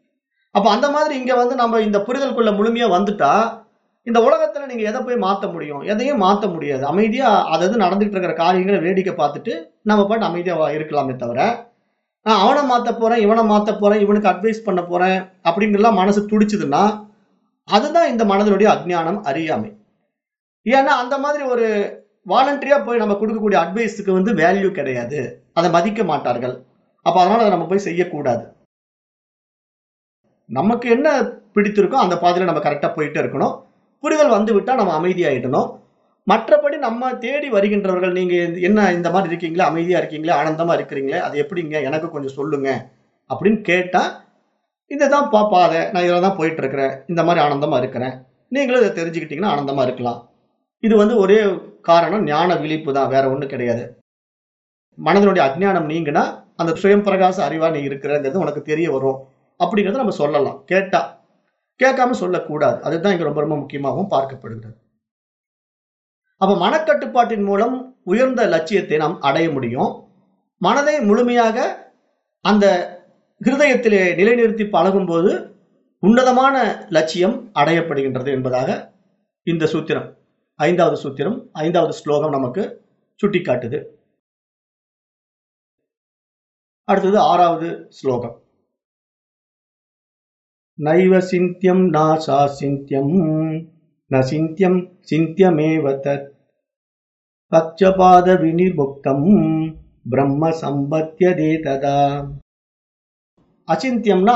அப்ப அந்த மாதிரி இங்க வந்து நம்ம இந்த புரிதலுக்குள்ள முழுமையா வந்துட்டா இந்த உலகத்துல நீங்க எதை போய் மாத்த முடியும் எதையும் மாத்த முடியாது அமைதியா அதாவது நடந்துட்டு இருக்கிற காரியங்களை வேடிக்கை பார்த்துட்டு நம்ம பாட்டு அமைதியா வா- இருக்கலாமே தவிர நான் அவனை மாத்த போறேன் இவனை மாத்த போறேன் இவனுக்கு அட்வைஸ் பண்ண போறேன் அப்படிங்கலாம் மனசு துடிச்சதுன்னா அதுதான் இந்த மனதனுடைய அஜ்ஞானம் அறியாமை ஏன்னா அந்த மாதிரி ஒரு வாலண்டரியா போய் நம்ம கொடுக்கக்கூடிய அட்வைஸுக்கு வந்து வேல்யூ கிடையாது அதை மதிக்க மாட்டார்கள் அப்ப அதனால அதை நம்ம போய் செய்யக்கூடாது நமக்கு என்ன பிடித்திருக்கோ அந்த பாதையில நம்ம கரெக்டா போயிட்டே இருக்கணும் புரிதல் வந்து விட்டா நம்ம அமைதியாயிடணும் மற்றபடி நம்ம தேடி வருகின்றவர்கள் நீங்க இந்த- என்ன இந்த மாதிரி இருக்கீங்களா அமைதியா இருக்கீங்களா ஆனந்தமா இருக்கிறீங்களே அது எப்படிங்க எனக்கு கொஞ்சம் சொல்லுங்க அப்படின்னு கேட்டா இதுதான் பா பாதை நான் இதில் தான் போயிட்டு இருக்கிறேன் இந்த மாதிரி ஆனந்தமா இருக்கிறேன் நீங்களும் இதை தெரிஞ்சுக்கிட்டீங்கன்னா ஆனந்தமா இருக்கலாம் இது வந்து ஒரே காரணம் ஞான விழிப்பு தான் வேற ஒண்ணும் கிடையாது மனதனுடைய அஜ்ஞானம் நீங்கினா அந்த சுயம் பிரகாச அறிவா நீ இருக்கிறங்கிறது உனக்கு தெரிய வரும் அப்படிங்கறத நம்ம சொல்லலாம் கேட்டா கேட்காம சொல்லக்கூடாது அதுதான் இங்க ரொம்ப ரொம்ப முக்கியமாகவும் பார்க்கப்படுகிறது அப்ப மனக்கட்டுப்பாட்டின் மூலம் உயர்ந்த லட்சியத்தை நாம் அடைய முடியும் மனதை முழுமையாக அந்த ஹிருதயத்திலே நிலைநிறுத்தி பழகும்போது உன்னதமான லட்சியம் அடையப்படுகின்றது என்பதாக இந்த சூத்திரம் ஐந்தாவது சூத்திரம் ஐந்தாவது ஸ்லோகம் நமக்கு சுட்டிக்காட்டுது அடுத்தது ஆறாவது ஸ்லோகம் நைவ சிந்தியம் நாசா சிந்தியம் ந சிந்தியம் சிந்தியமேவ தத் பக்ஷபாத வினிர்முக்தம் பிரம்ம சம்பத்தியதே ததா அச்சிந்தியம்னா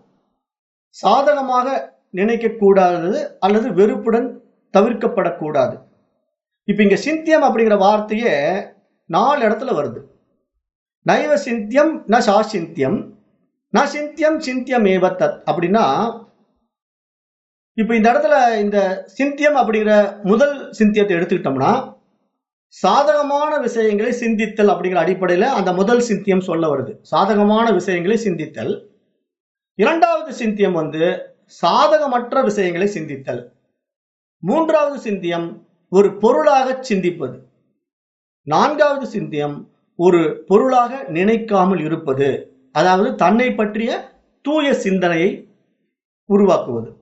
சாதகமாக நினைக்கக்கூடாதது அல்லது வெறுப்புடன் தவிர்க்கப்படக்கூடாது இப்ப இங்க சிந்தியம் அப்படிங்கிற வார்த்தையே நாலு இடத்துல வருது நைவ சிந்தியம் ந சாசிந்தியம் ந சிந்தியம் சிந்தியம் ஏவத்தத் அப்படின்னா இப்ப இந்த இடத்துல இந்த சிந்தியம் அப்படிங்கிற முதல் சிந்தியத்தை எடுத்துக்கிட்டோம்னா சாதகமான விஷயங்களை சிந்தித்தல் அப்படிங்கிற அடிப்படையில அந்த முதல் சிந்தியம் சொல்ல வருது சாதகமான விஷயங்களை சிந்தித்தல் இரண்டாவது சிந்தியம் வந்து சாதகமற்ற விஷயங்களை சிந்தித்தல் மூன்றாவது சிந்தியம் ஒரு பொருளாக சிந்திப்பது நான்காவது சிந்தியம் ஒரு பொருளாக நினைக்காமல் இருப்பது அதாவது தன்னை பற்றிய தூய சிந்தனையை உருவாக்குவது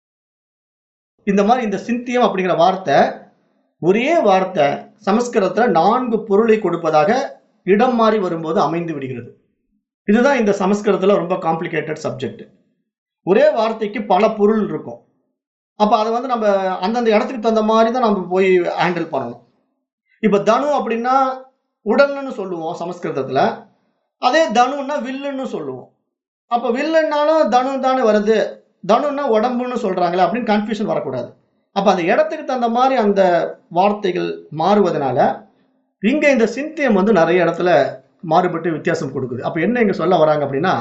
இந்த மாதிரி இந்த சிந்தியம் அப்படிங்கிற வார்த்தை ஒரே வார்த்தை சமஸ்கிருதத்துல நான்கு பொருளை கொடுப்பதாக இடம் மாறி வரும்போது அமைந்து விடுகிறது இதுதான் இந்த சமஸ்கிருதத்துல ரொம்ப காம்ப்ளிகேட்டட் சப்ஜெக்ட் ஒரே வார்த்தைக்கு பல பொருள் இருக்கும் அப்ப அதை வந்து நம்ம அந்தந்த இடத்துக்கு தகுந்த மாதிரி தான் நம்ம போய் ஹேண்டில் பண்ணணும் இப்ப தனு அப்படின்னா உடல்னு சொல்லுவோம் சமஸ்கிருதத்துல அதே தனுன்னா வில்லுன்னு சொல்லுவோம் அப்ப வில்லுன்னாலும் தனு தானே வருது தனுன்னா உடம்புன்னு சொல்றாங்களே அப்படின்னு கன்ஃபியூஷன் வரக்கூடாது அப்ப அந்த இடத்துக்கு தகுந்த மாதிரி அந்த வார்த்தைகள் மாறுவதனால இங்க இந்த சிந்தியம் வந்து நிறைய இடத்துல மாறுபட்டு வித்தியாசம் கொடுக்குது அப்ப என்ன இங்க சொல்ல வராங்க அப்படின்னா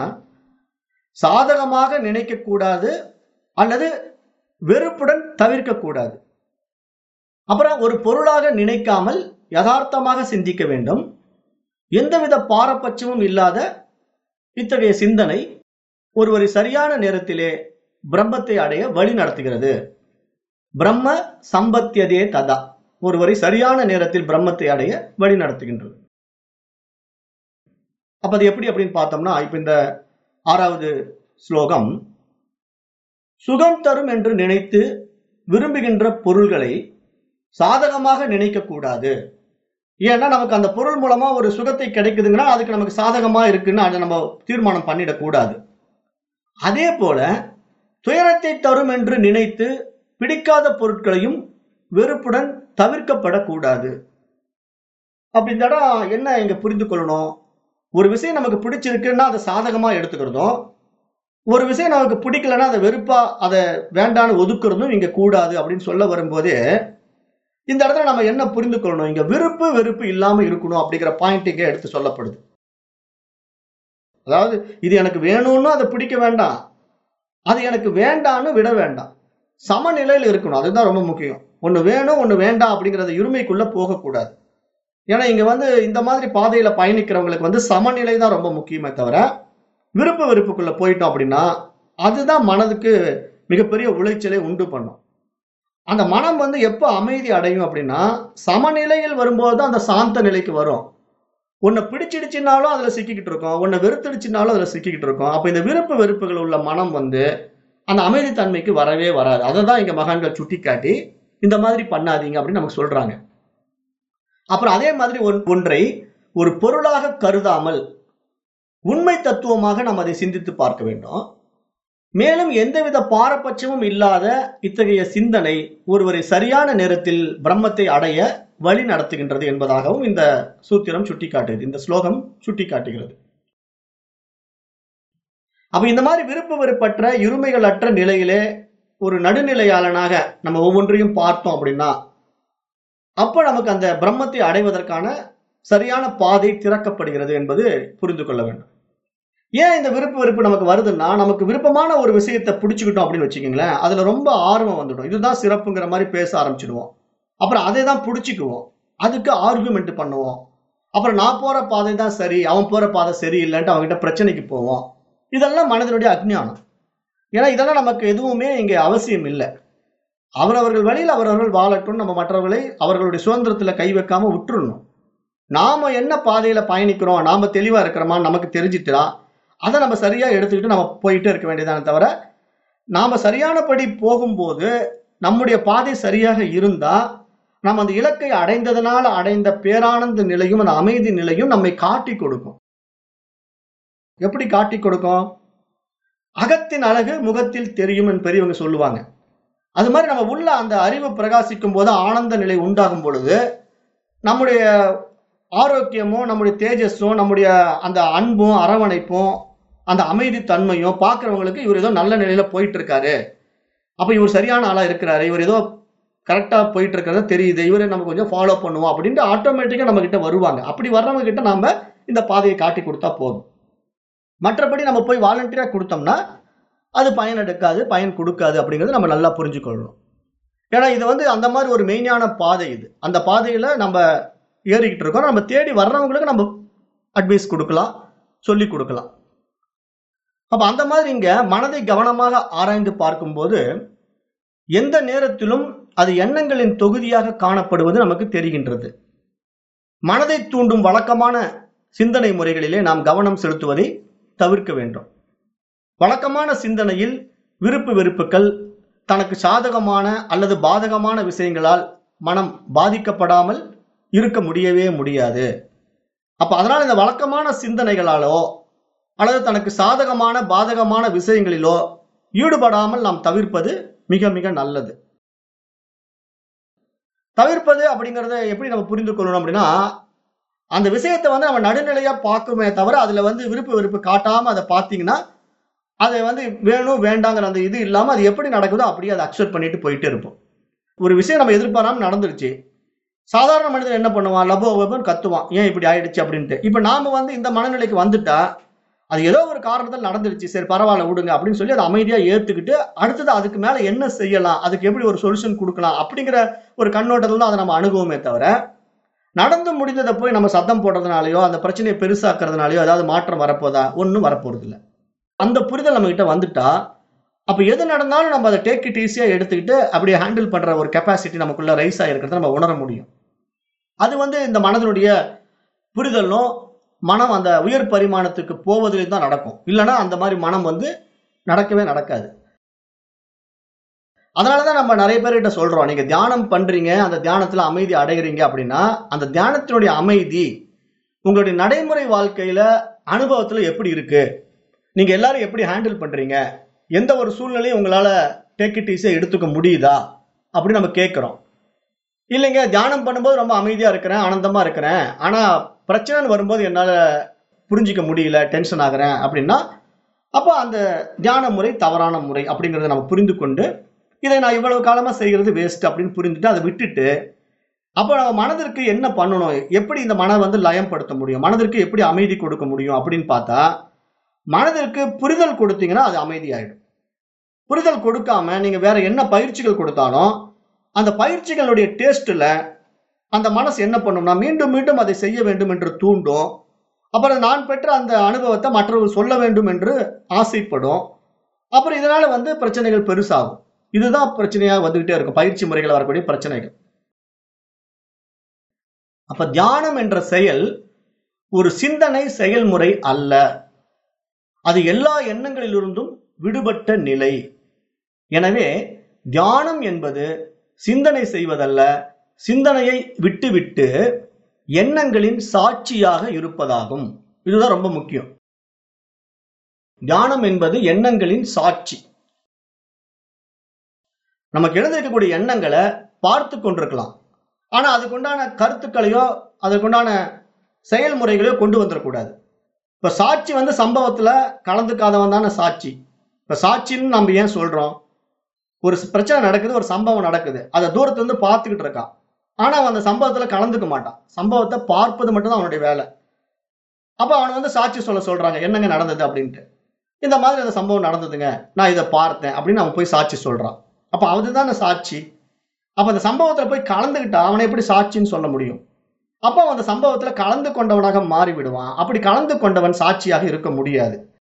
சாதகமாக நினைக்க கூடாது அல்லது வெறுப்புடன் தவிர்க்க கூடாது அப்புறம் ஒரு பொருளாக நினைக்காமல் யதார்த்தமாக சிந்திக்க வேண்டும் எந்தவித பாரபட்சமும் இல்லாத இத்தகைய சிந்தனை ஒருவரை சரியான நேரத்திலே பிரம்மத்தை அடைய வழி நடத்துகிறது பிரம்ம சம்பத்தியதே ததா ஒருவரை சரியான நேரத்தில் பிரம்மத்தை அடைய வழி நடத்துகின்றது அப்ப அது எப்படி அப்படின்னு பார்த்தோம்னா இப்ப இந்த ஆறாவது ஸ்லோகம் சுகம் தரும் என்று நினைத்து விரும்புகின்ற பொருள்களை சாதகமாக நினைக்க கூடாது ஏன்னா நமக்கு அந்த பொருள் மூலமா ஒரு சுகத்தை கிடைக்குதுங்கன்னா அதுக்கு நமக்கு சாதகமா இருக்குன்னு அதை நம்ம தீர்மானம் பண்ணிடக்கூடாது அதே போல துயரத்தை தரும் என்று நினைத்து பிடிக்காத பொருட்களையும் வெறுப்புடன் தவிர்க்கப்படக்கூடாது அப்படி இந்த இடம் என்ன இங்க புரிந்து கொள்ளணும் ஒரு விஷயம் நமக்கு பிடிச்சிருக்குன்னா அதை சாதகமா எடுத்துக்கிறதும் ஒரு விஷயம் நமக்கு பிடிக்கலன்னா அதை வெறுப்பா அதை வேண்டான்னு ஒதுக்குறதும் இங்க கூடாது அப்படின்னு சொல்ல வரும்போதே இந்த இடத்துல நம்ம என்ன புரிந்து கொள்ளணும் இங்க விருப்பு வெறுப்பு இல்லாம இருக்கணும் அப்படிங்கிற பாயிண்ட் இங்க எடுத்து சொல்லப்படுது அதாவது இது எனக்கு வேணும்னு அதை பிடிக்க வேண்டாம் அது எனக்கு வேண்டான்னு விட வேண்டாம் சமநிலையில் இருக்கணும் அதுதான் ரொம்ப முக்கியம் ஒண்ணு வேணும் ஒண்ணு வேண்டாம் அப்படிங்கறது இருமைக்குள்ள போகக்கூடாது ஏன்னா இங்க வந்து இந்த மாதிரி பாதையில பயணிக்கிறவங்களுக்கு வந்து சமநிலை தான் ரொம்ப முக்கியமே தவிர விருப்ப வெறுப்புக்குள்ள போயிட்டோம் அப்படின்னா அதுதான் மனதுக்கு மிகப்பெரிய உளைச்சலை உண்டு பண்ணும் அந்த மனம் வந்து எப்போ அமைதி அடையும் அப்படின்னா சமநிலையில் வரும்போது தான் அந்த சாந்த நிலைக்கு வரும் உன்னை பிடிச்சிடுச்சுனாலும் அதுல சிக்கிக்கிட்டு இருக்கோம் உன்னை வெறுத்துடுச்சுனாலும் அதுல சிக்கிக்கிட்டு இருக்கோம் அப்ப இந்த விருப்பு வெறுப்புகள் உள்ள மனம் வந்து அந்த அமைதித்தன்மைக்கு வரவே வராது அதை தான் இங்க மகான்கள் சுட்டிக்காட்டி இந்த மாதிரி பண்ணாதீங்க அப்படின்னு நமக்கு சொல்றாங்க அப்புறம் அதே மாதிரி ஒன்- ஒன்றை ஒரு பொருளாக கருதாமல் உண்மை தத்துவமாக நாம் அதை சிந்தித்து பார்க்க வேண்டும் மேலும் எந்தவித பாரபட்சமும் இல்லாத இத்தகைய சிந்தனை ஒருவரை சரியான நேரத்தில் பிரம்மத்தை அடைய வழி நடத்துகின்றது என்பதாகவும் இந்த சூத்திரம் சுட்டிக்காட்டுகிறது இந்த ஸ்லோகம் சுட்டிக்காட்டுகிறது அப்ப இந்த மாதிரி விருப்ப வெறுப்பற்ற இருமைகளற்ற நிலையிலே ஒரு நடுநிலையாளனாக நம்ம ஒவ்வொன்றையும் பார்த்தோம் அப்படின்னா அப்ப நமக்கு அந்த பிரம்மத்தை அடைவதற்கான சரியான பாதை திறக்கப்படுகிறது என்பது புரிந்து கொள்ள வேண்டும் ஏன் இந்த விருப்ப வெறுப்பு நமக்கு வருதுன்னா நமக்கு விருப்பமான ஒரு விஷயத்தை பிடிச்சுக்கிட்டோம் அப்படின்னு வச்சுக்கோங்களேன் அதுல ரொம்ப ஆர்வம் வந்துடும் இதுதான் சிறப்புங்கிற மாதிரி பேச ஆரம்பிச்சிடுவோம் அப்புறம் அதை தான் பிடிச்சிக்குவோம் அதுக்கு ஆர்குமெண்ட் பண்ணுவோம் அப்புறம் நான் போற பாதை தான் சரி அவன் போற பாதை சரியில்லைன்ட்டு அவன்கிட்ட பிரச்சனைக்கு போவோம் இதெல்லாம் மனதினுடைய அஜ்ஞானம் ஏன்னா இதெல்லாம் நமக்கு எதுவுமே இங்கே அவசியம் இல்லை அவரவர்கள் வழியில் அவரவர்கள் வாழட்டும் நம்ம மற்றவர்களை அவர்களுடைய சுதந்திரத்துல கை வைக்காம விட்டுறணும் நாம என்ன பாதையில பயணிக்கிறோம் நாம தெளிவா இருக்கிறோமா நமக்கு தெரிஞ்சிட்டா அதை நம்ம சரியா எடுத்துக்கிட்டு நம்ம போயிட்டே இருக்க வேண்டியதானே தவிர நாம சரியானபடி போகும்போது நம்முடைய பாதை சரியாக இருந்தா நாம் அந்த இலக்கை அடைந்ததனால அடைந்த பேரானந்த நிலையும் அந்த அமைதி நிலையும் நம்மை காட்டி கொடுக்கும் எப்படி காட்டி கொடுக்கும் அகத்தின் அழகு முகத்தில் தெரியும் என்று பெரியவங்க சொல்லுவாங்க அது மாதிரி நம்ம உள்ள அந்த அறிவு பிரகாசிக்கும் போது ஆனந்த நிலை உண்டாகும் பொழுது நம்முடைய ஆரோக்கியமும் நம்முடைய தேஜஸும் நம்முடைய அந்த அன்பும் அரவணைப்பும் அந்த அமைதி தன்மையும் பார்க்குறவங்களுக்கு இவர் ஏதோ நல்ல நிலையில போயிட்டு இருக்காரு அப்ப இவர் சரியான ஆளா இருக்கிறாரு இவர் ஏதோ கரெக்டா போயிட்டு இருக்கிறத தெரியுது இவரை நம்ம கொஞ்சம் ஃபாலோ பண்ணுவோம் அப்படின்ட்டு ஆட்டோமேட்டிக்கா நம்ம கிட்ட வருவாங்க அப்படி வர்றவங்க கிட்ட நாம இந்த பாதையை காட்டி கொடுத்தா போதும் மற்றபடி நம்ம போய் வாலண்டியரா கொடுத்தோம்னா அது பயன் எடுக்காது பயன் கொடுக்காது அப்படிங்கிறது நம்ம நல்லா புரிஞ்சுக்கொள்ளணும் ஏன்னா இது வந்து அந்த மாதிரி ஒரு மெயினான பாதை இது அந்த பாதையில நம்ம ஏறிக்கிட்டு இருக்கோம் நம்ம தேடி வர்றவங்களுக்கு நம்ம அட்வைஸ் கொடுக்கலாம் சொல்லி கொடுக்கலாம் அப்ப அந்த மாதிரி இங்க மனதை கவனமாக ஆராய்ந்து பார்க்கும்போது எந்த நேரத்திலும் அது எண்ணங்களின் தொகுதியாக காணப்படுவது நமக்கு தெரிகின்றது மனதை தூண்டும் வழக்கமான சிந்தனை முறைகளிலே நாம் கவனம் செலுத்துவதை தவிர்க்க வேண்டும் வழக்கமான சிந்தனையில் விருப்பு வெறுப்புகள் தனக்கு சாதகமான அல்லது பாதகமான விஷயங்களால் மனம் பாதிக்கப்படாமல் இருக்க முடியவே முடியாது அப்ப அதனால இந்த வழக்கமான சிந்தனைகளாலோ அல்லது தனக்கு சாதகமான பாதகமான விஷயங்களிலோ ஈடுபடாமல் நாம் தவிர்ப்பது மிக மிக நல்லது தவிர்ப்பது அப்படிங்கறத எப்படி நம்ம புரிந்து கொள்ளணும் அப்படின்னா அந்த விஷயத்தை வந்து நம்ம நடுநிலையா பார்க்குமே தவிர அதுல வந்து விருப்பு வெறுப்பு காட்டாம அதை பார்த்தீங்கன்னா அதை வந்து வேணும் வேண்டாங்கிற அந்த இது இல்லாம அது எப்படி நடக்குதோ அப்படியே அதை அக்செப்ட் பண்ணிட்டு போயிட்டே இருப்போம் ஒரு விஷயம் நம்ம எதிர்பாராம நடந்துருச்சு சாதாரண மனிதன் என்ன பண்ணுவான் லபோ லபோன்னு கத்துவான் ஏன் இப்படி ஆயிடுச்சு அப்படின்ட்டு இப்ப நாம வந்து இந்த மனநிலைக்கு வந்துட்டா அது ஏதோ ஒரு காரணத்தில் நடந்துருச்சு சரி பரவாயில்ல விடுங்க அப்படின்னு சொல்லி அதை அமைதியா ஏத்துக்கிட்டு அடுத்தது அதுக்கு மேல என்ன செய்யலாம் அதுக்கு எப்படி ஒரு சொல்யூஷன் கொடுக்கலாம் அப்படிங்கிற ஒரு கண்ணோட்டத்தில் தான் அதை நம்ம அணுகுவோமே தவிர நடந்து முடிந்ததை போய் நம்ம சத்தம் போடுறதுனாலயோ அந்த பிரச்சனையை பெருசாக்குறதுனாலயோ ஏதாவது மாற்றம் வரப்போதா ஒன்றும் வரப்போறது இல்ல அந்த புரிதல் நம்ம கிட்ட வந்துட்டா அப்ப எது நடந்தாலும் நம்ம அதை டேக் இட் ஈஸியா எடுத்துக்கிட்டு அப்படியே ஹேண்டில் பண்ற ஒரு கெப்பாசிட்டி நமக்குள்ள ரைஸ் ஆகிருக்கிறத நம்ம உணர முடியும் அது வந்து இந்த மனதனுடைய புரிதலும் மனம் அந்த உயர் பரிமாணத்துக்கு போவதில் தான் நடக்கும் இல்லைன்னா அந்த மாதிரி மனம் வந்து நடக்கவே நடக்காது அதனாலதான் நம்ம நிறைய பேர்கிட்ட சொல்றோம் நீங்க தியானம் பண்றீங்க அந்த தியானத்துல அமைதி அடைகிறீங்க அப்படின்னா அந்த தியானத்தினுடைய அமைதி உங்களுடைய நடைமுறை வாழ்க்கையில அனுபவத்துல எப்படி இருக்கு நீங்க எல்லாரும் எப்படி ஹேண்டில் பண்றீங்க எந்த ஒரு சூழ்நிலையும் உங்களால டேக் இட் ஈஸியா எடுத்துக்க முடியுதா அப்படின்னு நம்ம கேட்கிறோம் இல்லைங்க தியானம் பண்ணும்போது ரொம்ப அமைதியா இருக்கிறேன் ஆனந்தமா இருக்கிறேன் ஆனா பிரச்சனைன்னு வரும்போது என்னால புரிஞ்சிக்க முடியல டென்ஷன் ஆகுறேன் அப்படின்னா அப்போ அந்த தியான முறை தவறான முறை அப்படிங்கிறத நம்ம புரிந்து கொண்டு இதை நான் இவ்வளவு காலமா செய்கிறது வேஸ்ட் அப்படின்னு புரிஞ்சுட்டு அதை விட்டுட்டு அப்போ நம்ம மனதிற்கு என்ன பண்ணணும் எப்படி இந்த மனம் வந்து லயம்படுத்த முடியும் மனதிற்கு எப்படி அமைதி கொடுக்க முடியும் அப்படின்னு பார்த்தா மனதிற்கு புரிதல் கொடுத்தீங்கன்னா அது அமைதியாயிடும் புரிதல் கொடுக்காம நீங்க வேற என்ன பயிற்சிகள் கொடுத்தாலும் அந்த பயிற்சிகளுடைய டேஸ்ட்ல அந்த மனசு என்ன பண்ணும்னா மீண்டும் மீண்டும் அதை செய்ய வேண்டும் என்று தூண்டும் அப்புறம் நான் பெற்ற அந்த அனுபவத்தை மற்றவர்கள் சொல்ல வேண்டும் என்று ஆசைப்படும் அப்புறம் இதனால வந்து பிரச்சனைகள் பெருசாகும் இதுதான் பிரச்சனையா வந்துகிட்டே இருக்கும் பயிற்சி முறைகள் வரக்கூடிய பிரச்சனைகள் அப்ப தியானம் என்ற செயல் ஒரு சிந்தனை செயல்முறை அல்ல அது எல்லா எண்ணங்களிலிருந்தும் விடுபட்ட நிலை எனவே தியானம் என்பது சிந்தனை செய்வதல்ல சிந்தனையை விட்டுவிட்டு எண்ணங்களின் சாட்சியாக இருப்பதாகும் இதுதான் ரொம்ப முக்கியம் தியானம் என்பது எண்ணங்களின் சாட்சி நமக்கு எழுந்திருக்கக்கூடிய எண்ணங்களை பார்த்து கொண்டிருக்கலாம் ஆனா அதுக்குண்டான கருத்துக்களையோ அதுக்குண்டான செயல்முறைகளையோ கொண்டு வந்துடக்கூடாது இப்ப சாட்சி வந்து சம்பவத்துல கலந்துக்காதவன் தானே சாட்சி இப்ப சாட்சின்னு நம்ம ஏன் சொல்றோம் ஒரு பிரச்சனை நடக்குது ஒரு சம்பவம் நடக்குது அதை தூரத்துல இருந்து பார்த்துக்கிட்டு இருக்கான் ஆனா அவன் அந்த சம்பவத்துல கலந்துக்க மாட்டான் சம்பவத்தை பார்ப்பது மட்டும்தான் அவனுடைய வேலை அப்ப அவனை வந்து சாட்சி சொல்ல சொல்றாங்க என்னங்க நடந்தது அப்படின்ட்டு இந்த மாதிரி அந்த சம்பவம் நடந்ததுங்க நான் இதை பார்த்தேன் அப்படின்னு அவன் போய் சாட்சி சொல்றான் அப்ப அதுதானே சாட்சி அப்ப அந்த சம்பவத்துல போய் கலந்துக்கிட்டா அவனை எப்படி சாட்சின்னு சொல்ல முடியும் அப்ப அவன் அந்த சம்பவத்துல கலந்து கொண்டவனாக மாறி விடுவான் அப்படி கலந்து கொண்டவன் சாட்சியாக இருக்க முடியாது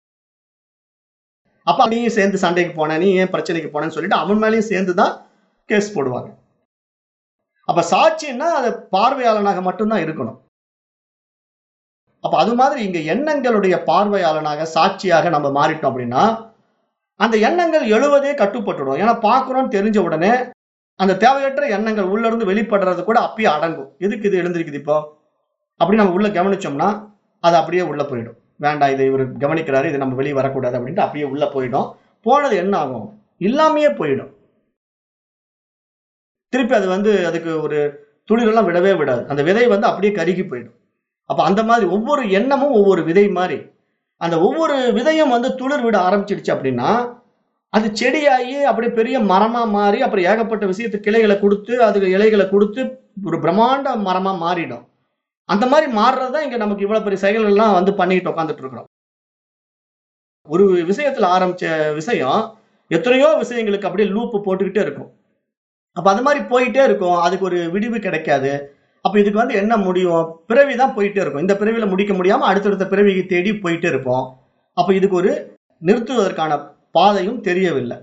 அப்ப நீயும் சேர்ந்து சண்டைக்கு போன நீ ஏன் பிரச்சனைக்கு போனேன்னு சொல்லிட்டு அவன் மேலேயும் சேர்ந்து தான் கேஸ் போடுவாங்க அப்ப சாட்சின்னா அது பார்வையாளனாக மட்டும்தான் இருக்கணும் அப்ப அது மாதிரி இங்க எண்ணங்களுடைய பார்வையாளனாக சாட்சியாக நம்ம மாறிட்டோம் அப்படின்னா அந்த எண்ணங்கள் எழுவதே கட்டுப்பட்டுடும் ஏன்னா பார்க்கிறோம்னு தெரிஞ்ச உடனே அந்த தேவையற்ற எண்ணங்கள் உள்ள இருந்து வெளிப்படுறது கூட அப்பயே அடங்கும் எதுக்கு இது எழுந்திருக்குது இப்போ அப்படி நம்ம உள்ள கவனிச்சோம்னா அது அப்படியே உள்ள போயிடும் வேண்டாம் இதை இவர் கவனிக்கிறாரு இது நம்ம வெளியே வரக்கூடாது அப்படின்ட்டு அப்படியே உள்ள போயிடும் போனது என்ன ஆகும் இல்லாமையே போயிடும் திருப்பி அது வந்து அதுக்கு ஒரு துளிரெல்லாம் விடவே விடாது அந்த விதை வந்து அப்படியே கருகி போயிடும் அப்ப அந்த மாதிரி ஒவ்வொரு எண்ணமும் ஒவ்வொரு விதை மாதிரி அந்த ஒவ்வொரு விதையும் வந்து துளிர் விட ஆரம்பிச்சிடுச்சு அப்படின்னா அது செடியாகி அப்படியே பெரிய மரமா மாறி அப்புறம் ஏகப்பட்ட விஷயத்து கிளைகளை கொடுத்து அதுக்கு இலைகளை கொடுத்து ஒரு பிரம்மாண்ட மரமா மாறிடும் அந்த மாதிரி மாறுறதுதான் இங்க நமக்கு இவ்வளவு பெரிய செயல்கள் எல்லாம் வந்து பண்ணிட்டு உட்காந்துட்டு இருக்கிறோம் ஒரு விஷயத்துல ஆரம்பிச்ச விஷயம் எத்தனையோ விஷயங்களுக்கு அப்படியே லூப்பு போட்டுக்கிட்டே இருக்கும் அப்ப அது மாதிரி போயிட்டே இருக்கும் அதுக்கு ஒரு விடிவு கிடைக்காது அப்ப இதுக்கு வந்து என்ன முடியும் பிறவி தான் போயிட்டே இருக்கும் இந்த பிறவியில முடிக்க முடியாம அடுத்தடுத்த பிறவிக்கு தேடி போயிட்டே இருப்போம் அப்ப இதுக்கு ஒரு நிறுத்துவதற்கான பாதையும் தெரியவில்லை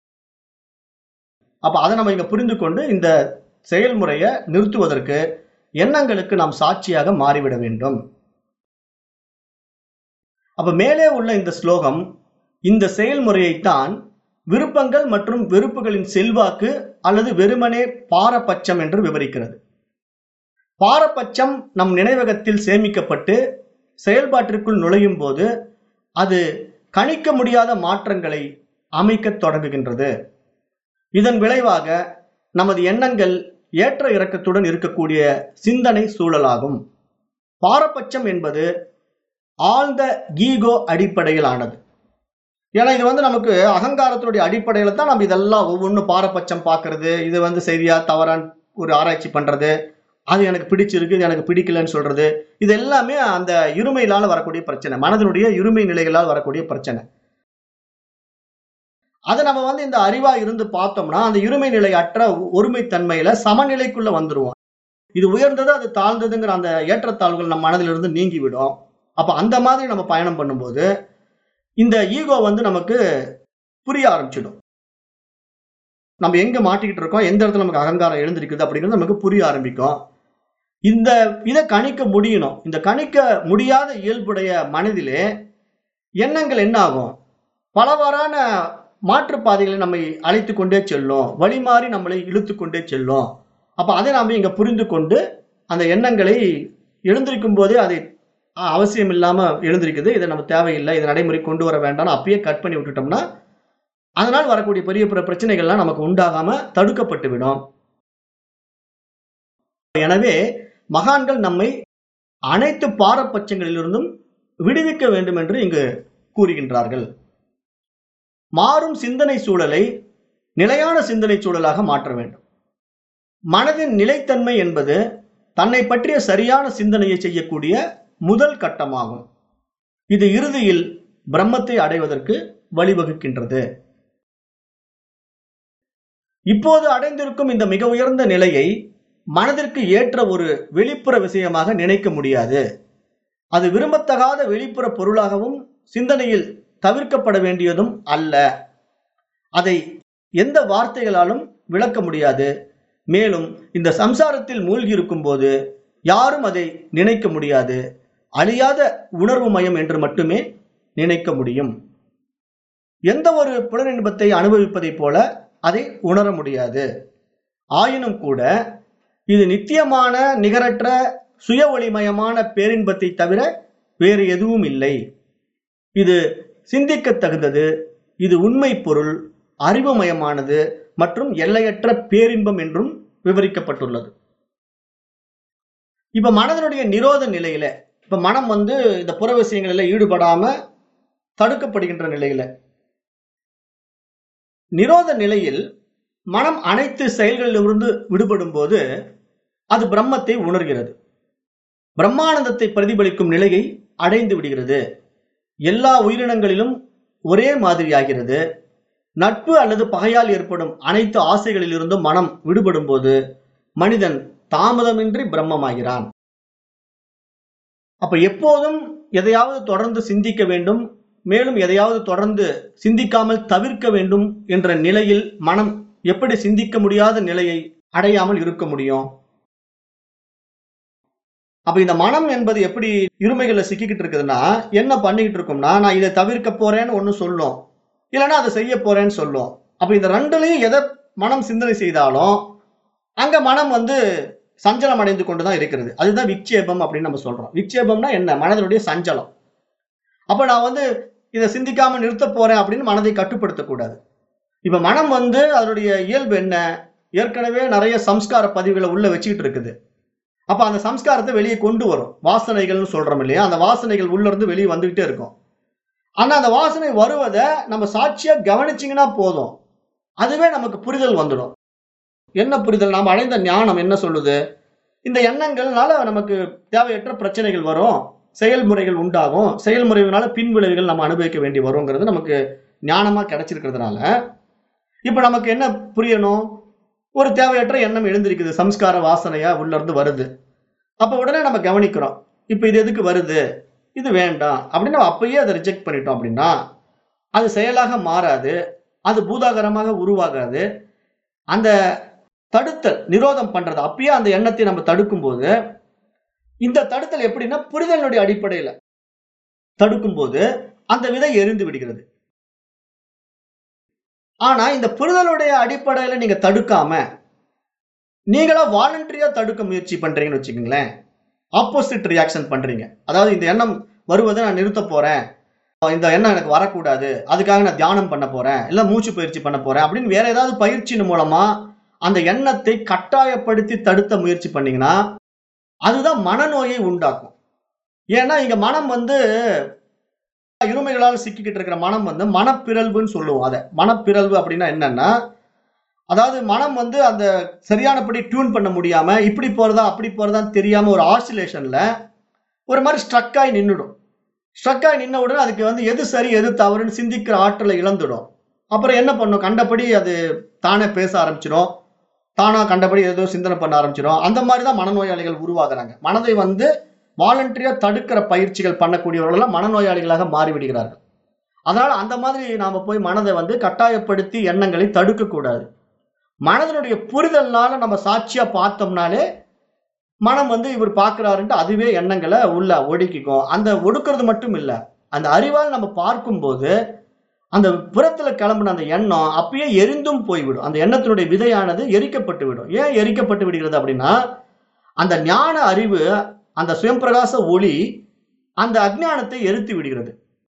அப்ப அதை நம்ம இங்க புரிந்து கொண்டு இந்த செயல்முறையை நிறுத்துவதற்கு எண்ணங்களுக்கு நாம் சாட்சியாக மாறிவிட வேண்டும் அப்ப மேலே உள்ள இந்த ஸ்லோகம் இந்த செயல்முறையைத்தான் விருப்பங்கள் மற்றும் வெறுப்புகளின் செல்வாக்கு அல்லது வெறுமனே பாரபட்சம் என்று விவரிக்கிறது பாரபட்சம் நம் நினைவகத்தில் சேமிக்கப்பட்டு செயல்பாட்டிற்குள் நுழையும் போது அது கணிக்க முடியாத மாற்றங்களை அமைக்கத் தொடங்குகின்றது இதன் விளைவாக நமது எண்ணங்கள் ஏற்ற இறக்கத்துடன் இருக்கக்கூடிய சிந்தனை சூழலாகும் பாரபட்சம் என்பது ஆழ்ந்த ஈகோ அடிப்படையிலானது ஏன்னா இது வந்து நமக்கு அகங்காரத்தினுடைய அடிப்படையில தான் நம்ம இதெல்லாம் ஒவ்வொன்றும் பாரபட்சம் பார்க்கறது இது வந்து சரியா தவறான்னு ஒரு ஆராய்ச்சி பண்றது அது எனக்கு பிடிச்சிருக்கு இது எனக்கு பிடிக்கலன்னு சொல்றது இது எல்லாமே அந்த இருமையிலால வரக்கூடிய பிரச்சனை மனதினுடைய இருமை நிலைகளால் வரக்கூடிய பிரச்சனை அதை நம்ம வந்து இந்த அறிவா இருந்து பார்த்தோம்னா அந்த இருமை நிலை அற்ற ஒருமைத்தன்மையில சமநிலைக்குள்ள வந்துருவோம் இது உயர்ந்தது அது தாழ்ந்ததுங்கிற அந்த ஏற்றத்தாழ்வுகள் நம்ம மனதிலிருந்து நீங்கிவிடும் அப்ப அந்த மாதிரி நம்ம பயணம் பண்ணும்போது இந்த ஈகோ வந்து நமக்கு புரிய ஆரம்பிச்சிடும் நம்ம எங்க மாட்டிக்கிட்டு இருக்கோம் எந்த இடத்துல நமக்கு அகங்காரம் எழுந்திருக்குது அப்படிங்கிறது நமக்கு புரிய ஆரம்பிக்கும் இந்த இதை கணிக்க முடியணும் இந்த கணிக்க முடியாத இயல்புடைய மனதிலே எண்ணங்கள் என்ன ஆகும் பலவாறான மாற்றுப்பாதைகளை நம்மை அழைத்து கொண்டே செல்லும் வழி மாறி நம்மளை இழுத்து கொண்டே செல்லும் அப்ப அதை நாம இங்க புரிந்து கொண்டு அந்த எண்ணங்களை எழுந்திருக்கும் போதே அதை ஆ, அவசியம் இல்லாம எழுந்திருக்குது இதை நம்ம தேவையில்லை இதை நடைமுறை கொண்டு வர வேண்டாம்னு அப்பயே கட் பண்ணி விட்டுட்டோம்னா அதனால் வரக்கூடிய பெரிய பெரிய பிரச்சனைகள்லாம் நமக்கு உண்டாகாம தடுக்கப்பட்டு விடும் எனவே மகான்கள் நம்மை அனைத்து பாரபட்சங்களிலிருந்தும் விடுவிக்க வேண்டும் என்று இங்கு கூறுகின்றார்கள் மாறும் சிந்தனை சூழலை நிலையான சிந்தனை சூழலாக மாற்ற வேண்டும் மனதின் நிலைத்தன்மை என்பது தன்னை பற்றிய சரியான சிந்தனையை செய்யக்கூடிய முதல் கட்டமாகும் இது இறுதியில் பிரம்மத்தை அடைவதற்கு வழிவகுக்கின்றது இப்போது அடைந்திருக்கும் இந்த மிக உயர்ந்த நிலையை மனதிற்கு ஏற்ற ஒரு வெளிப்புற விஷயமாக நினைக்க முடியாது அது விரும்பத்தகாத வெளிப்புற பொருளாகவும் சிந்தனையில் தவிர்க்கப்பட வேண்டியதும் அல்ல அதை எந்த வார்த்தைகளாலும் விளக்க முடியாது மேலும் இந்த சம்சாரத்தில் மூழ்கி இருக்கும்போது யாரும் அதை நினைக்க முடியாது அழியாத உணர்வு மயம் என்று மட்டுமே நினைக்க முடியும் எந்த ஒரு புலனின்பத்தை அனுபவிப்பதைப் போல அதை உணர முடியாது ஆயினும் கூட இது நித்தியமான நிகரற்ற சுய ஒளிமயமான பேரின்பத்தை தவிர வேறு எதுவும் இல்லை இது சிந்திக்கத் தகுந்தது இது உண்மை பொருள் அறிவுமயமானது மற்றும் எல்லையற்ற பேரின்பம் என்றும் விவரிக்கப்பட்டுள்ளது இப்ப மனதனுடைய நிரோத நிலையில இப்ப மனம் வந்து இந்த புற விஷயங்களில் ஈடுபடாம தடுக்கப்படுகின்ற நிலையில நிரோத நிலையில் மனம் அனைத்து செயல்களிலிருந்து விடுபடும் போது அது பிரம்மத்தை உணர்கிறது பிரம்மானந்தத்தை பிரதிபலிக்கும் நிலையை அடைந்து விடுகிறது எல்லா உயிரினங்களிலும் ஒரே மாதிரியாகிறது நட்பு அல்லது பகையால் ஏற்படும் அனைத்து ஆசைகளிலிருந்தும் மனம் விடுபடும் போது மனிதன் தாமதமின்றி பிரம்மமாகிறான் அப்ப எப்போதும் எதையாவது தொடர்ந்து சிந்திக்க வேண்டும் மேலும் எதையாவது தொடர்ந்து சிந்திக்காமல் தவிர்க்க வேண்டும் என்ற நிலையில் மனம் எப்படி சிந்திக்க முடியாத நிலையை அடையாமல் இருக்க முடியும் அப்ப இந்த மனம் என்பது எப்படி இருமைகள்ல சிக்கிக்கிட்டு இருக்குதுன்னா என்ன பண்ணிக்கிட்டு இருக்கோம்னா நான் இதை தவிர்க்க போறேன்னு ஒண்ணு சொல்லும் இல்லைன்னா அதை செய்ய போறேன்னு சொல்லும் அப்ப இந்த ரெண்டுலையும் எதை மனம் சிந்தனை செய்தாலும் அங்க மனம் வந்து சஞ்சலம் அடைந்து கொண்டுதான் இருக்கிறது அதுதான் விக்ஷேபம் அப்படின்னு நம்ம சொல்றோம் விக்ஷேபம்னா என்ன மனதனுடைய சஞ்சலம் அப்ப நான் வந்து இதை சிந்திக்காம நிறுத்த போறேன் அப்படின்னு மனதை கட்டுப்படுத்தக்கூடாது இப்ப மனம் வந்து அதனுடைய இயல்பு என்ன ஏற்கனவே நிறைய சம்ஸ்கார பதிவுகளை உள்ள வச்சுக்கிட்டு இருக்குது அப்ப அந்த சம்ஸ்காரத்தை வெளியே கொண்டு வரும் வாசனைகள்னு சொல்றோம் இல்லையா அந்த வாசனைகள் உள்ள இருந்து வெளியே வந்துகிட்டே இருக்கும் ஆனா அந்த வாசனை வருவதை நம்ம சாட்சியா கவனிச்சிங்கன்னா போதும் அதுவே நமக்கு புரிதல் வந்துடும் என்ன புரிதல் நாம் அடைந்த ஞானம் என்ன சொல்லுது இந்த எண்ணங்கள்னால நமக்கு தேவையற்ற பிரச்சனைகள் வரும் செயல்முறைகள் உண்டாகும் செயல்முறைகளால பின்விளைவுகள் நம்ம அனுபவிக்க வேண்டி வருங்கிறது நமக்கு ஞானமா கிடைச்சிருக்கிறதுனால இப்ப நமக்கு என்ன புரியணும் ஒரு தேவையற்ற எண்ணம் எழுந்திருக்குது சம்ஸ்கார வாசனையா உள்ள இருந்து வருது அப்ப உடனே நம்ம கவனிக்கிறோம் இப்ப இது எதுக்கு வருது இது வேண்டாம் அப்படின்னு நம்ம அப்பயே அதை ரிஜெக்ட் பண்ணிட்டோம் அப்படின்னா அது செயலாக மாறாது அது பூதாகரமாக உருவாகாது அந்த தடுத்தல் நிரோதம் பண்றது அப்பயே அந்த எண்ணத்தை நம்ம தடுக்கும் போது இந்த தடுத்தல் எப்படின்னா புரிதலுடைய அடிப்படையில தடுக்கும் போது அந்த விதை எரிந்து விடுகிறது ஆனா இந்த புரிதலுடைய அடிப்படையில நீங்க தடுக்காம நீங்களா வாலண்டரியா தடுக்க முயற்சி பண்றீங்கன்னு வச்சுக்கோங்களேன் ஆப்போசிட் ரியாக்ஷன் பண்றீங்க அதாவது இந்த எண்ணம் வருவதை நான் நிறுத்த போறேன் இந்த எண்ணம் எனக்கு வரக்கூடாது அதுக்காக நான் தியானம் பண்ண போறேன் இல்ல மூச்சு பயிற்சி பண்ண போறேன் அப்படின்னு வேற ஏதாவது பயிற்சியின் மூலமா அந்த எண்ணத்தை கட்டாயப்படுத்தி தடுத்த முயற்சி பண்ணீங்கன்னா அதுதான் மனநோயை உண்டாக்கும் ஏன்னா இங்க மனம் வந்து இருமைகளால் சிக்கிக்கிட்டு இருக்கிற மனம் வந்து மனப்பிறழ்வுன்னு சொல்லுவோம் அதை மனப்பிறழ்வு அப்படின்னா என்னன்னா அதாவது மனம் வந்து அந்த சரியானபடி டியூன் பண்ண முடியாம இப்படி போறதா அப்படி போறதான்னு தெரியாம ஒரு ஆசிலேஷன்ல ஒரு மாதிரி ஸ்ட்ரக் ஆகி நின்றுடும் ஸ்ட்ரக் ஆகி நின்ன உடனே அதுக்கு வந்து எது சரி எது தவறுன்னு சிந்திக்கிற ஆற்றலை இழந்துடும் அப்புறம் என்ன பண்ணும் கண்டபடி அது தானே பேச ஆரம்பிச்சிடும் தானா கண்டபடி ஏதோ சிந்தனை பண்ண ஆரம்பிச்சிடும் அந்த மாதிரி தான் மனநோயாளிகள் உருவாகுறாங்க மனதை வந்து வாலண்டரியா தடுக்கிற பயிற்சிகள் பண்ணக்கூடியவர்கள் மனநோயாளிகளாக மாறிவிடுகிறார்கள் அதனால அந்த மாதிரி நாம போய் மனதை வந்து கட்டாயப்படுத்தி எண்ணங்களை தடுக்க கூடாது மனதனுடைய புரிதல்னால நம்ம சாட்சியா பார்த்தோம்னாலே மனம் வந்து இவர் பார்க்கிறாருன்ட்டு அதுவே எண்ணங்களை உள்ள ஒடுக்கிக்கும் அந்த ஒடுக்கிறது மட்டும் இல்லை அந்த அறிவால் நம்ம பார்க்கும்போது அந்த புறத்துல கிளம்புன அந்த எண்ணம் அப்பயே எரிந்தும் போய்விடும் அந்த எண்ணத்தினுடைய விதையானது எரிக்கப்பட்டு விடும் ஏன் எரிக்கப்பட்டு விடுகிறது அப்படின்னா அந்த ஞான அறிவு அந்த சுயம்பிரகாச ஒளி அந்த அஜ்ஞானத்தை எரித்து விடுகிறது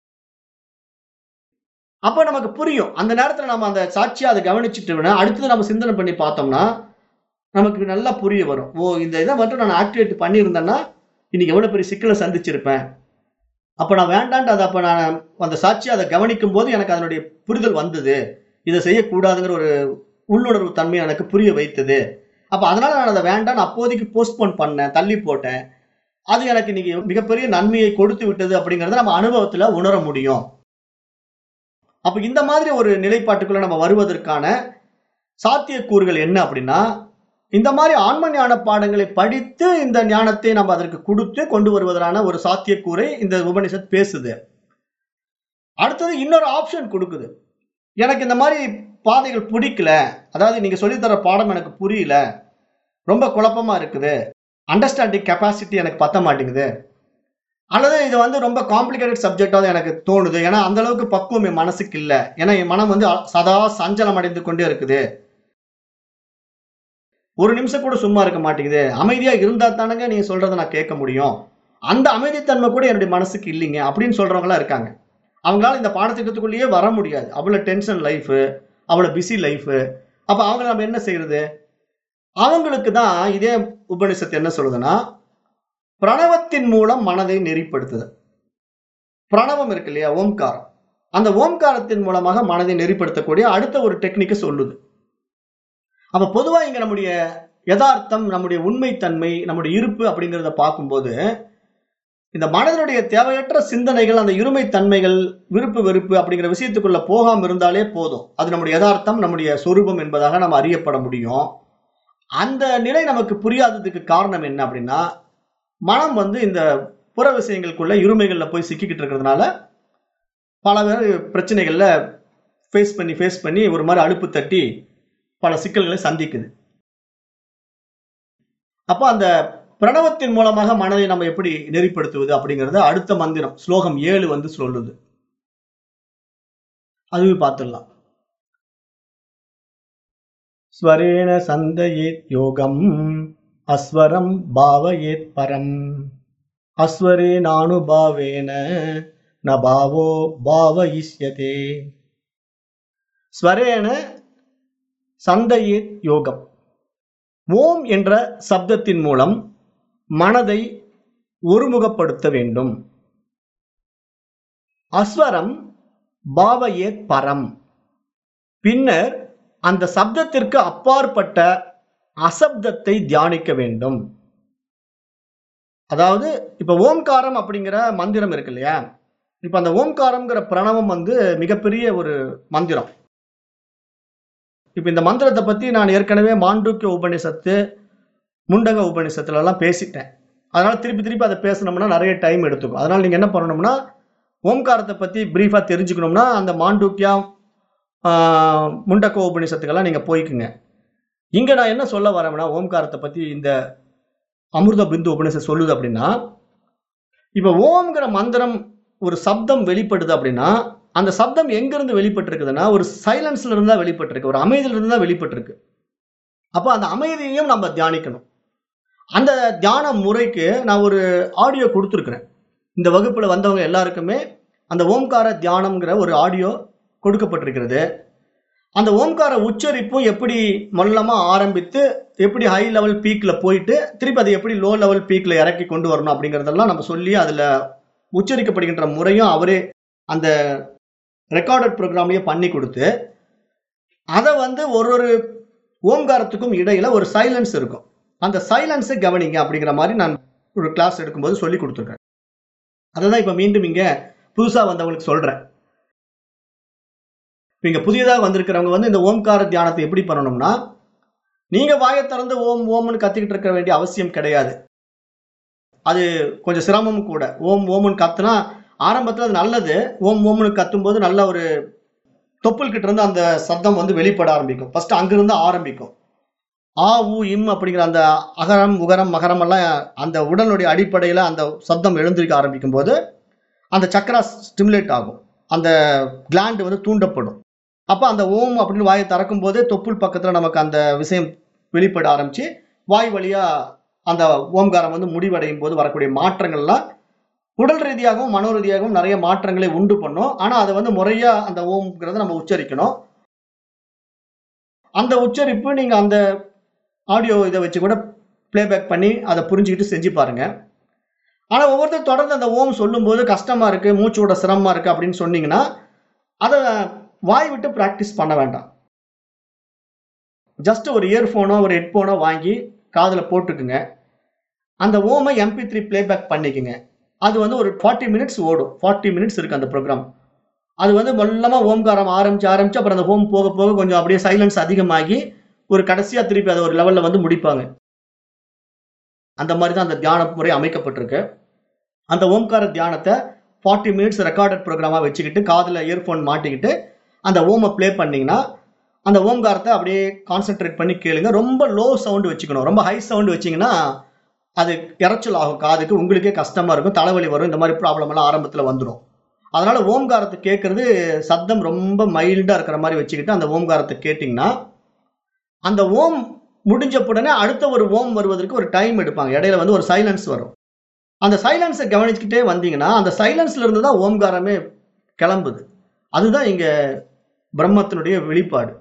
அப்போ நமக்கு புரியும் அந்த நேரத்துல நம்ம அந்த சாட்சியா அதை கவனிச்சுட்டு அடுத்தது நம்ம சிந்தனை பண்ணி பார்த்தோம்னா நமக்கு நல்லா புரிய வரும் ஓ இந்த இதை மட்டும் நான் ஆக்டிவேட் பண்ணியிருந்தேன்னா இன்னைக்கு எவ்வளவு பெரிய சிக்கலை சந்திச்சிருப்பேன் அப்ப நான் வேண்டான்ட்டு அதை அப்ப நான் அந்த சாட்சி அதை கவனிக்கும் போது எனக்கு அதனுடைய புரிதல் வந்தது இதை செய்யக்கூடாதுங்கிற ஒரு உள்ளுணர்வு தன்மை எனக்கு புரிய வைத்தது அப்ப அதனால நான் அதை வேண்டாம் அப்போதைக்கு போஸ்ட்போன் பண்ணேன் தள்ளி போட்டேன் அது எனக்கு இன்னைக்கு மிகப்பெரிய நன்மையை கொடுத்து விட்டது அப்படிங்கறத நம்ம அனுபவத்துல உணர முடியும் அப்ப இந்த மாதிரி ஒரு நிலைப்பாட்டுக்குள்ள நம்ம வருவதற்கான சாத்தியக்கூறுகள் என்ன அப்படின்னா இந்த மாதிரி ஆன்ம ஞான பாடங்களை படித்து இந்த ஞானத்தை நம்ம அதற்கு கொடுத்து கொண்டு வருவதற்கான ஒரு சாத்தியக்கூறை இந்த உபனிஷத் பேசுது அடுத்தது இன்னொரு ஆப்ஷன் கொடுக்குது எனக்கு இந்த மாதிரி பாதைகள் பிடிக்கல அதாவது நீங்க சொல்லித்தர பாடம் எனக்கு புரியல ரொம்ப குழப்பமா இருக்குது அண்டர்ஸ்டாண்டிங் கெப்பாசிட்டி எனக்கு பத்த மாட்டேங்குது அல்லது இது வந்து ரொம்ப காம்ப்ளிகேட்டட் சப்ஜெக்டாக எனக்கு தோணுது ஏன்னா அந்த அளவுக்கு பக்குவம் என் மனசுக்கு இல்லை ஏன்னா என் மனம் வந்து சதா சஞ்சலம் அடைந்து கொண்டே இருக்குது ஒரு நிமிஷம் கூட சும்மா இருக்க மாட்டேங்குது அமைதியா இருந்தா தானங்க நீங்க சொல்றதை நான் கேட்க முடியும் அந்த அமைதித்தன்மை கூட என்னுடைய மனசுக்கு இல்லைங்க அப்படின்னு சொல்றவங்களா இருக்காங்க அவங்களால இந்த பாடத்திட்டத்துக்குள்ளேயே வர முடியாது அவ்வளவு டென்ஷன் லைஃப் அவ்வளவு பிஸி லைஃப் அப்ப அவங்க நம்ம என்ன செய்யறது அவங்களுக்கு தான் இதே உபனிஷத்து என்ன சொல்லுதுன்னா பிரணவத்தின் மூலம் மனதை நெறிப்படுத்துதல் பிரணவம் இருக்கு இல்லையா ஓம்காரம் அந்த ஓம்காரத்தின் மூலமாக மனதை நெறிப்படுத்தக்கூடிய அடுத்த ஒரு டெக்னிக்கை சொல்லுது அப்ப பொதுவா இங்க நம்முடைய யதார்த்தம் நம்முடைய உண்மைத்தன்மை நம்முடைய இருப்பு அப்படிங்கிறத பார்க்கும்போது இந்த மனதனுடைய தேவையற்ற சிந்தனைகள் அந்த இருமை தன்மைகள் விருப்பு வெறுப்பு அப்படிங்கிற விஷயத்துக்குள்ள போகாம இருந்தாலே போதும் அது நம்முடைய யதார்த்தம் நம்முடைய சொரூபம் என்பதாக நம்ம அறியப்பட முடியும் அந்த நிலை நமக்கு புரியாததுக்கு காரணம் என்ன அப்படின்னா மனம் வந்து இந்த புற விஷயங்களுக்குள்ள இருமைகள்ல போய் சிக்கிக்கிட்டு இருக்கிறதுனால பல பேர் பிரச்சனைகள்ல ஃபேஸ் பண்ணி ஃபேஸ் பண்ணி ஒரு மாதிரி அலுப்பு தட்டி பல சிக்கல்களை சந்திக்குது அப்போ அந்த பிரணவத்தின் மூலமாக மனதை நம்ம எப்படி நெறிப்படுத்துவது அப்படிங்கறத அடுத்த மந்திரம் ஸ்லோகம் ஏழு வந்து சொல்லுது அதுவே பார்த்துடலாம் ஸ்வரேண சந்தயேத் யோகம் அஸ்வரம் பாவயேத் பரம் அஸ்வரே நானுபாவேன ந பாவோ பாவயிஷ்யதே ஸ்வரேண சந்தயேத் யோகம் ஓம் என்ற சப்தத்தின் மூலம் மனதை ஒருமுகப்படுத்த வேண்டும் அஸ்வரம் பாவயேத் பரம் பின்னர் அந்த சப்தத்திற்கு அப்பாற்பட்ட அசப்தத்தை தியானிக்க வேண்டும் அதாவது இப்ப ஓம்காரம் அப்படிங்கிற மந்திரம் இருக்கு இல்லையா இப்ப அந்த ஓம்காரம்ங்கிற பிரணவம் வந்து மிகப்பெரிய ஒரு மந்திரம் இப்ப இந்த மந்திரத்தை பத்தி நான் ஏற்கனவே மாண்டூக்கிய உபநிஷத்து முண்டக உபநிஷத்துல எல்லாம் பேசிட்டேன் அதனால திருப்பி திருப்பி அதை பேசணும்னா நிறைய டைம் எடுத்துக்கும் அதனால நீங்க என்ன பண்ணணும்னா ஓம்காரத்தை பத்தி பிரீஃபா தெரிஞ்சுக்கணும்னா அந்த மாண்டூக்கியா ஆஹ், முண்டக்க உபநிஷத்துக்கெல்லாம் நீங்க போய்க்குங்க இங்க நான் என்ன சொல்ல வரேன்னா ஓம்காரத்தை பத்தி இந்த அமிர்த பிந்து உபநிஷம் சொல்லுது அப்படின்னா இப்ப ஓம்ங்கிற மந்திரம் ஒரு சப்தம் வெளிப்படுது அப்படின்னா அந்த சப்தம் எங்கிருந்து வெளிப்பட்டிருக்குதுன்னா ஒரு சைலன்ஸ்ல இருந்தா வெளிப்பட்டிருக்கு ஒரு அமைதியில இருந்தா வெளிப்பட்டிருக்கு அப்போ அந்த அமைதியையும் நம்ம தியானிக்கணும் அந்த தியான முறைக்கு நான் ஒரு ஆடியோ கொடுத்துருக்குறேன் இந்த வகுப்புல வந்தவங்க எல்லாருக்குமே அந்த ஓம்கார தியானம்ங்கிற ஒரு ஆடியோ கொடுக்கப்பட்டிருக்கிறது அந்த ஓம்கார உச்சரிப்பும் எப்படி மொல்லமா ஆரம்பித்து எப்படி ஹை லெவல் பீக்ல போயிட்டு திருப்பி அதை எப்படி லோ லெவல் பீக்ல இறக்கி கொண்டு வரணும் அப்படிங்கறதெல்லாம் நம்ம சொல்லி அதுல உச்சரிக்கப்படுகின்ற முறையும் அவரே அந்த ரெக்கார்டட் ப்ரோக்ராம்லயே பண்ணி கொடுத்து அதை வந்து ஒரு ஒரு ஓம்காரத்துக்கும் இடையில ஒரு சைலன்ஸ் இருக்கும் அந்த சைலன்ஸை கவனிங்க அப்படிங்கிற மாதிரி நான் ஒரு கிளாஸ் எடுக்கும்போது சொல்லி கொடுத்துருக்கேன் அதை தான் இப்போ மீண்டும் இங்க புதுசா வந்தவங்களுக்கு சொல்றேன் இப்ப இங்க புதியதாக வந்திருக்கிறவங்க வந்து இந்த ஓம்கார தியானத்தை எப்படி பண்ணணும்னா நீங்க வாயை திறந்து ஓம் ஓம்னு கத்திக்கிட்டு இருக்க வேண்டிய அவசியம் கிடையாது அது கொஞ்சம் சிரமமும் கூட ஓம் ஓம்னு கத்துனா ஆரம்பத்துல அது நல்லது ஓம் ஓம்னு கத்தும்போது நல்ல ஒரு தொப்புள் கிட்ட இருந்து அந்த சப்தம் வந்து வெளிப்பட ஆரம்பிக்கும் ஃபர்ஸ்ட் அங்கிருந்து ஆரம்பிக்கும் ஆ உ இம் அப்படிங்கிற அந்த அகரம் உகரம் மகரம் எல்லாம் அந்த உடலுடைய அடிப்படையில அந்த சப்தம் எழுந்திருக்க ஆரம்பிக்கும் போது அந்த சக்கரா ஸ்டிமுலேட் ஆகும் அந்த கிளாண்ட் வந்து தூண்டப்படும் அப்ப அந்த ஓம் அப்படின்னு வாயை திறக்கும் போதே தொப்புள் பக்கத்துல நமக்கு அந்த விஷயம் வெளிப்பட ஆரம்பிச்சு வாய் வழியா அந்த ஓம்காரம் வந்து முடிவடையும் போது வரக்கூடிய மாற்றங்கள்லாம் உடல் ரீதியாகவும் மனோ ரீதியாகவும் நிறைய மாற்றங்களை உண்டு பண்ணும் ஆனா அதை வந்து முறையா அந்த ஓம்ங்கிறத நம்ம உச்சரிக்கணும் அந்த உச்சரிப்பு நீங்க அந்த ஆடியோ இதை வச்சு கூட ப்ளேபேக் பண்ணி அதை புரிஞ்சுக்கிட்டு செஞ்சு பாருங்க ஆனா ஒவ்வொருத்தர் தொடர்ந்து அந்த ஓம் சொல்லும்போது கஷ்டமா இருக்கு மூச்சு விட சிரமமா இருக்கு அப்படின்னு சொன்னீங்கன்னா அதை வாய் விட்டு ப்ராக்டிஸ் பண்ண வேண்டாம் ஜஸ்ட் ஒரு இயர்ஃபோனோ ஒரு ஹெட்ஃபோனோ வாங்கி காதில் போட்டுக்குங்க அந்த ஓமை எம்பி த்ரீ பிளேபேக் பண்ணிக்கங்க அது வந்து ஒரு ஃபார்ட்டி மினிட்ஸ் ஓடும் ஃபார்ட்டி மினிட்ஸ் இருக்கு அந்த ப்ரோக்ராம் அது வந்து மொல்லமா ஓம்காரம் ஆரம்பிச்சு ஆரம்பிச்சு அப்புறம் அந்த ஹோம் போக போக கொஞ்சம் அப்படியே சைலன்ஸ் அதிகமாகி ஒரு கடைசியா திருப்பி அதை ஒரு லெவல்ல வந்து முடிப்பாங்க அந்த மாதிரி தான் அந்த தியான முறை அமைக்கப்பட்டிருக்கு அந்த ஓம்கார தியானத்தை ஃபார்ட்டி மினிட்ஸ் ரெக்கார்டட் ப்ரோக்ராமா வச்சுக்கிட்டு காதுல இயர்ஃபோன் மாட்டிக்கிட்டு அந்த ஓமை ப்ளே பண்ணீங்கன்னா அந்த ஓம்காரத்தை அப்படியே கான்சென்ட்ரேட் பண்ணி கேளுங்க ரொம்ப லோ சவுண்ட் வச்சுக்கணும் ரொம்ப ஹை சவுண்ட் வச்சீங்கன்னா அது இறைச்சல் ஆகும் காதுக்கு உங்களுக்கே கஷ்டமா இருக்கும் தலைவலி வரும் இந்த மாதிரி ப்ராப்ளம் எல்லாம் ஆரம்பத்துல வந்துடும் அதனால ஓம்காரத்தை கேட்கறது சத்தம் ரொம்ப மைல்டா இருக்கிற மாதிரி வச்சுக்கிட்டு அந்த ஓம்காரத்தை கேட்டிங்கன்னா அந்த ஓம் முடிஞ்ச உடனே அடுத்த ஒரு ஓம் வருவதற்கு ஒரு டைம் எடுப்பாங்க இடையில வந்து ஒரு சைலன்ஸ் வரும் அந்த சைலன்ஸை கவனிச்சுக்கிட்டே வந்தீங்கன்னா அந்த சைலன்ஸ்ல இருந்து தான் ஓம்காரமே கிளம்புது அதுதான் இங்க பிரம்மத்தினுடைய வெளிப்பாடு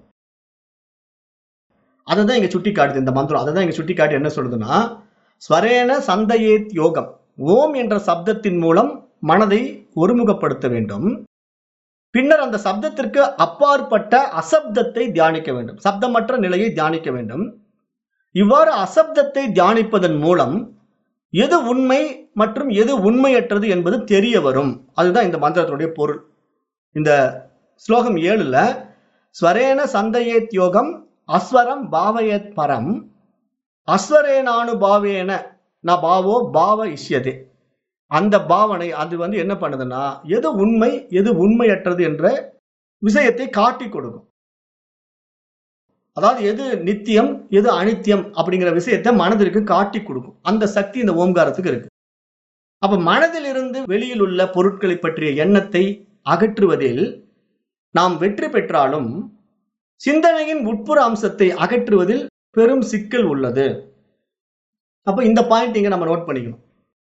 அதை தான் இங்க சுட்டி காட்டுது இந்த மந்திரம் அதை தான் இங்க சுட்டி காட்டி என்ன சொல்றதுன்னா ஸ்வரேன சந்தையேத் யோகம் ஓம் என்ற சப்தத்தின் மூலம் மனதை ஒருமுகப்படுத்த வேண்டும் பின்னர் அந்த சப்தத்திற்கு அப்பாற்பட்ட அசப்தத்தை தியானிக்க வேண்டும் சப்தமற்ற நிலையை தியானிக்க வேண்டும் இவ்வாறு அசப்தத்தை தியானிப்பதன் மூலம் எது உண்மை மற்றும் எது உண்மையற்றது என்பது தெரிய வரும் அதுதான் இந்த மந்திரத்தினுடைய பொருள் இந்த ஸ்லோகம் ஏழுல ஸ்வரேன சந்தையேத் யோகம் அஸ்வரம் பாவயத் பரம் அஸ்வரேனானு பாவேன ந பாவோ பாவ இஷ்யதே அந்த பாவனை அது வந்து என்ன பண்ணுதுன்னா எது உண்மை எது உண்மையற்றது என்ற விஷயத்தை காட்டி கொடுக்கும் அதாவது எது நித்தியம் எது அனித்தியம் அப்படிங்கிற விஷயத்தை மனதிற்கு காட்டி கொடுக்கும் அந்த சக்தி இந்த ஓம்காரத்துக்கு இருக்கு அப்ப மனதில் இருந்து வெளியில் உள்ள பொருட்களை பற்றிய எண்ணத்தை அகற்றுவதில் நாம் வெற்றி பெற்றாலும் சிந்தனையின் உட்புற அம்சத்தை அகற்றுவதில் பெரும் சிக்கல் உள்ளது அப்ப இந்த பாயிண்ட் இங்க நம்ம நோட் பண்ணிக்கணும்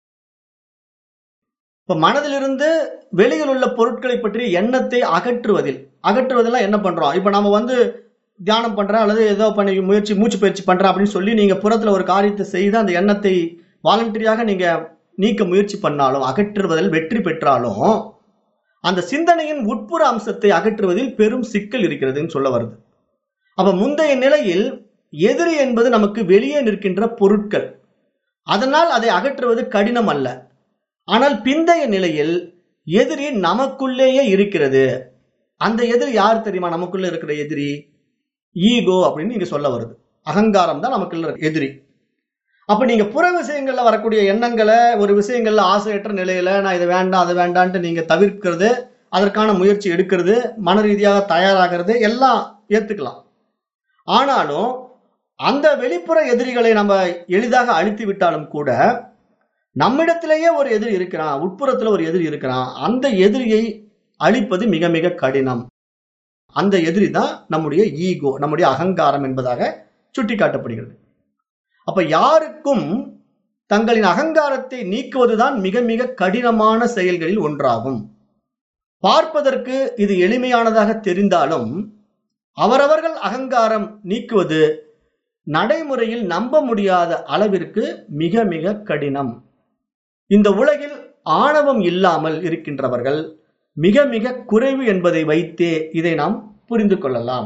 இப்ப மனதிலிருந்து வெளியில் உள்ள பொருட்களை பற்றிய எண்ணத்தை அகற்றுவதில் அகற்றுவதெல்லாம் என்ன பண்றோம் இப்ப நம்ம வந்து தியானம் பண்றேன் அல்லது ஏதோ பண்ணி முயற்சி மூச்சு பயிற்சி பண்றேன் அப்படின்னு சொல்லி நீங்க புறத்துல ஒரு காரியத்தை செய்து அந்த எண்ணத்தை வாலண்டரியாக நீங்க நீக்க முயற்சி பண்ணாலும் அகற்றுவதில் வெற்றி பெற்றாலும் அந்த சிந்தனையின் உட்புற அம்சத்தை அகற்றுவதில் பெரும் சிக்கல் இருக்கிறதுன்னு சொல்ல வருது அப்ப முந்தைய நிலையில் எதிரி என்பது நமக்கு வெளியே நிற்கின்ற பொருட்கள் அதனால் அதை அகற்றுவது கடினம் அல்ல ஆனால் பிந்தைய நிலையில் எதிரி நமக்குள்ளேயே இருக்கிறது அந்த எதிரி யார் தெரியுமா நமக்குள்ள இருக்கிற எதிரி ஈகோ அப்படின்னு நீங்க சொல்ல வருது அகங்காரம் தான் நமக்குள்ள இருக்கிற எதிரி அப்ப நீங்க புற விஷயங்கள்ல வரக்கூடிய எண்ணங்களை ஒரு விஷயங்கள்ல ஆசையற்ற நிலையில நான் இது வேண்டாம் அது வேண்டான்ட்டு நீங்க தவிர்க்கிறது அதற்கான முயற்சி எடுக்கிறது மன ரீதியாக தயாராகிறது எல்லாம் ஏத்துக்கலாம் ஆனாலும் அந்த வெளிப்புற எதிரிகளை நம்ம எளிதாக அழித்து விட்டாலும் கூட நம்மிடத்திலேயே ஒரு எதிரி இருக்கிறான் உட்புறத்துல ஒரு எதிரி இருக்கிறான் அந்த எதிரியை அழிப்பது மிக மிக கடினம் அந்த எதிரி தான் நம்முடைய ஈகோ நம்முடைய அகங்காரம் என்பதாக சுட்டிக்காட்டப்படுகிறது அப்ப யாருக்கும் தங்களின் அகங்காரத்தை நீக்குவதுதான் மிக மிக கடினமான செயல்களில் ஒன்றாகும் பார்ப்பதற்கு இது எளிமையானதாக தெரிந்தாலும் அவரவர்கள் அகங்காரம் நீக்குவது நடைமுறையில் நம்ப முடியாத அளவிற்கு மிக மிக கடினம் இந்த உலகில் ஆணவம் இல்லாமல் இருக்கின்றவர்கள் மிக மிக குறைவு என்பதை வைத்தே இதை நாம் புரிந்து கொள்ளலாம்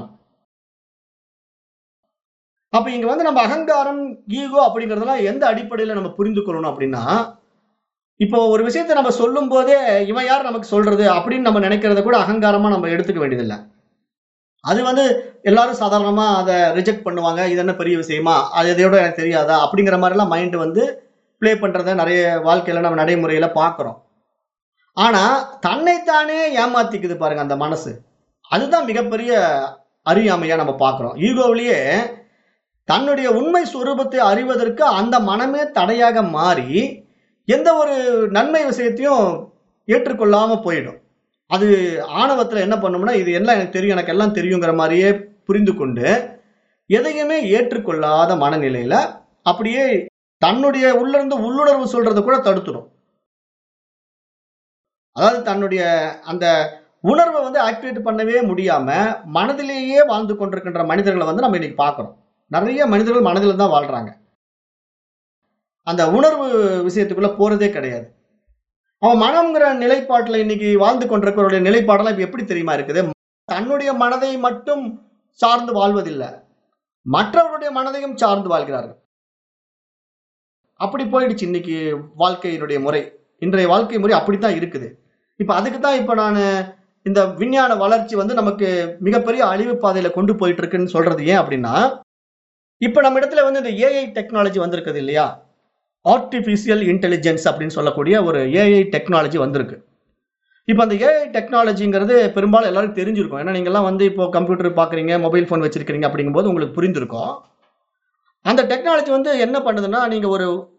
அப்ப இங்க வந்து நம்ம அகங்காரம் ஈகோ அப்படிங்கறதெல்லாம் எந்த அடிப்படையில நம்ம புரிந்து கொள்ளணும் அப்படின்னா இப்போ ஒரு விஷயத்தை நம்ம சொல்லும் போதே இவன் யார் நமக்கு சொல்றது அப்படின்னு நம்ம நினைக்கிறத கூட அகங்காரமா நம்ம எடுத்துக்க வேண்டியதில்லை அது வந்து எல்லாரும் சாதாரணமா அதை ரிஜெக்ட் பண்ணுவாங்க இது என்ன பெரிய விஷயமா அது எதையோட எனக்கு தெரியாதா அப்படிங்கிற மாதிரிலாம் மைண்ட் வந்து ப்ளே பண்றத நிறைய வாழ்க்கையில நம்ம நடைமுறையில பார்க்கிறோம் ஆனா தன்னைத்தானே ஏமாத்திக்குது பாருங்க அந்த மனசு அதுதான் மிகப்பெரிய அறியாமையா நம்ம பார்க்கிறோம் ஈகோவிலேயே தன்னுடைய உண்மை சுரூபத்தை அறிவதற்கு அந்த மனமே தடையாக மாறி எந்த ஒரு நன்மை விஷயத்தையும் ஏற்றுக்கொள்ளாம போயிடும் அது ஆணவத்துல என்ன பண்ணும்னா இது எல்லாம் எனக்கு தெரியும் எனக்கு எல்லாம் தெரியுங்கிற மாதிரியே புரிந்து கொண்டு எதையுமே ஏற்றுக்கொள்ளாத மனநிலையில அப்படியே தன்னுடைய உள்ள இருந்து உள்ளுணர்வு சொல்றதை கூட தடுத்துடும் அதாவது தன்னுடைய அந்த உணர்வை வந்து ஆக்டிவேட் பண்ணவே முடியாம மனதிலேயே வாழ்ந்து கொண்டிருக்கின்ற மனிதர்களை வந்து நம்ம இன்னைக்கு பார்க்கிறோம் நிறைய மனிதர்கள் மனதில் தான் வாழ்றாங்க அந்த உணர்வு விஷயத்துக்குள்ள போறதே கிடையாது அவன் மனம்ங்கிற நிலைப்பாட்டுல இன்னைக்கு வாழ்ந்து கொண்டிருக்கிறவருடைய நிலைப்பாடெல்லாம் இப்ப எப்படி தெரியுமா இருக்குது தன்னுடைய மனதை மட்டும் சார்ந்து வாழ்வதில்லை மற்றவருடைய மனதையும் சார்ந்து வாழ்கிறார்கள் அப்படி போயிடுச்சு இன்னைக்கு வாழ்க்கையினுடைய முறை இன்றைய வாழ்க்கை முறை அப்படித்தான் இருக்குது இப்ப அதுக்கு தான் இப்ப நான் இந்த விஞ்ஞான வளர்ச்சி வந்து நமக்கு மிகப்பெரிய அழிவு பாதையில கொண்டு போயிட்டு இருக்குன்னு சொல்றது ஏன் அப்படின்னா இப்ப நம்ம இடத்துல வந்து இந்த ஏஐ டெக்னாலஜி வந்திருக்குது இல்லையா ஆர்டிஃபிஷியல் இன்டெலிஜென்ஸ் அப்படின்னு சொல்லக்கூடிய ஒரு ஏஐ டெக்னாலஜி வந்திருக்கு இப்போ அந்த ஏஐ டெக்னாலஜிங்கிறது பெரும்பாலும் எல்லாருக்கும் தெரிஞ்சிருக்கும் ஏன்னா நீங்கள்லாம் வந்து இப்போ கம்ப்யூட்டர் பார்க்குறீங்க மொபைல் ஃபோன் வச்சிருக்கிறீங்க அப்படிங்கும்போது உங்களுக்கு புரிந்திருக்கும் அந்த டெக்னாலஜி வந்து என்ன பண்ணுதுன்னா நீங்கள் ஒரு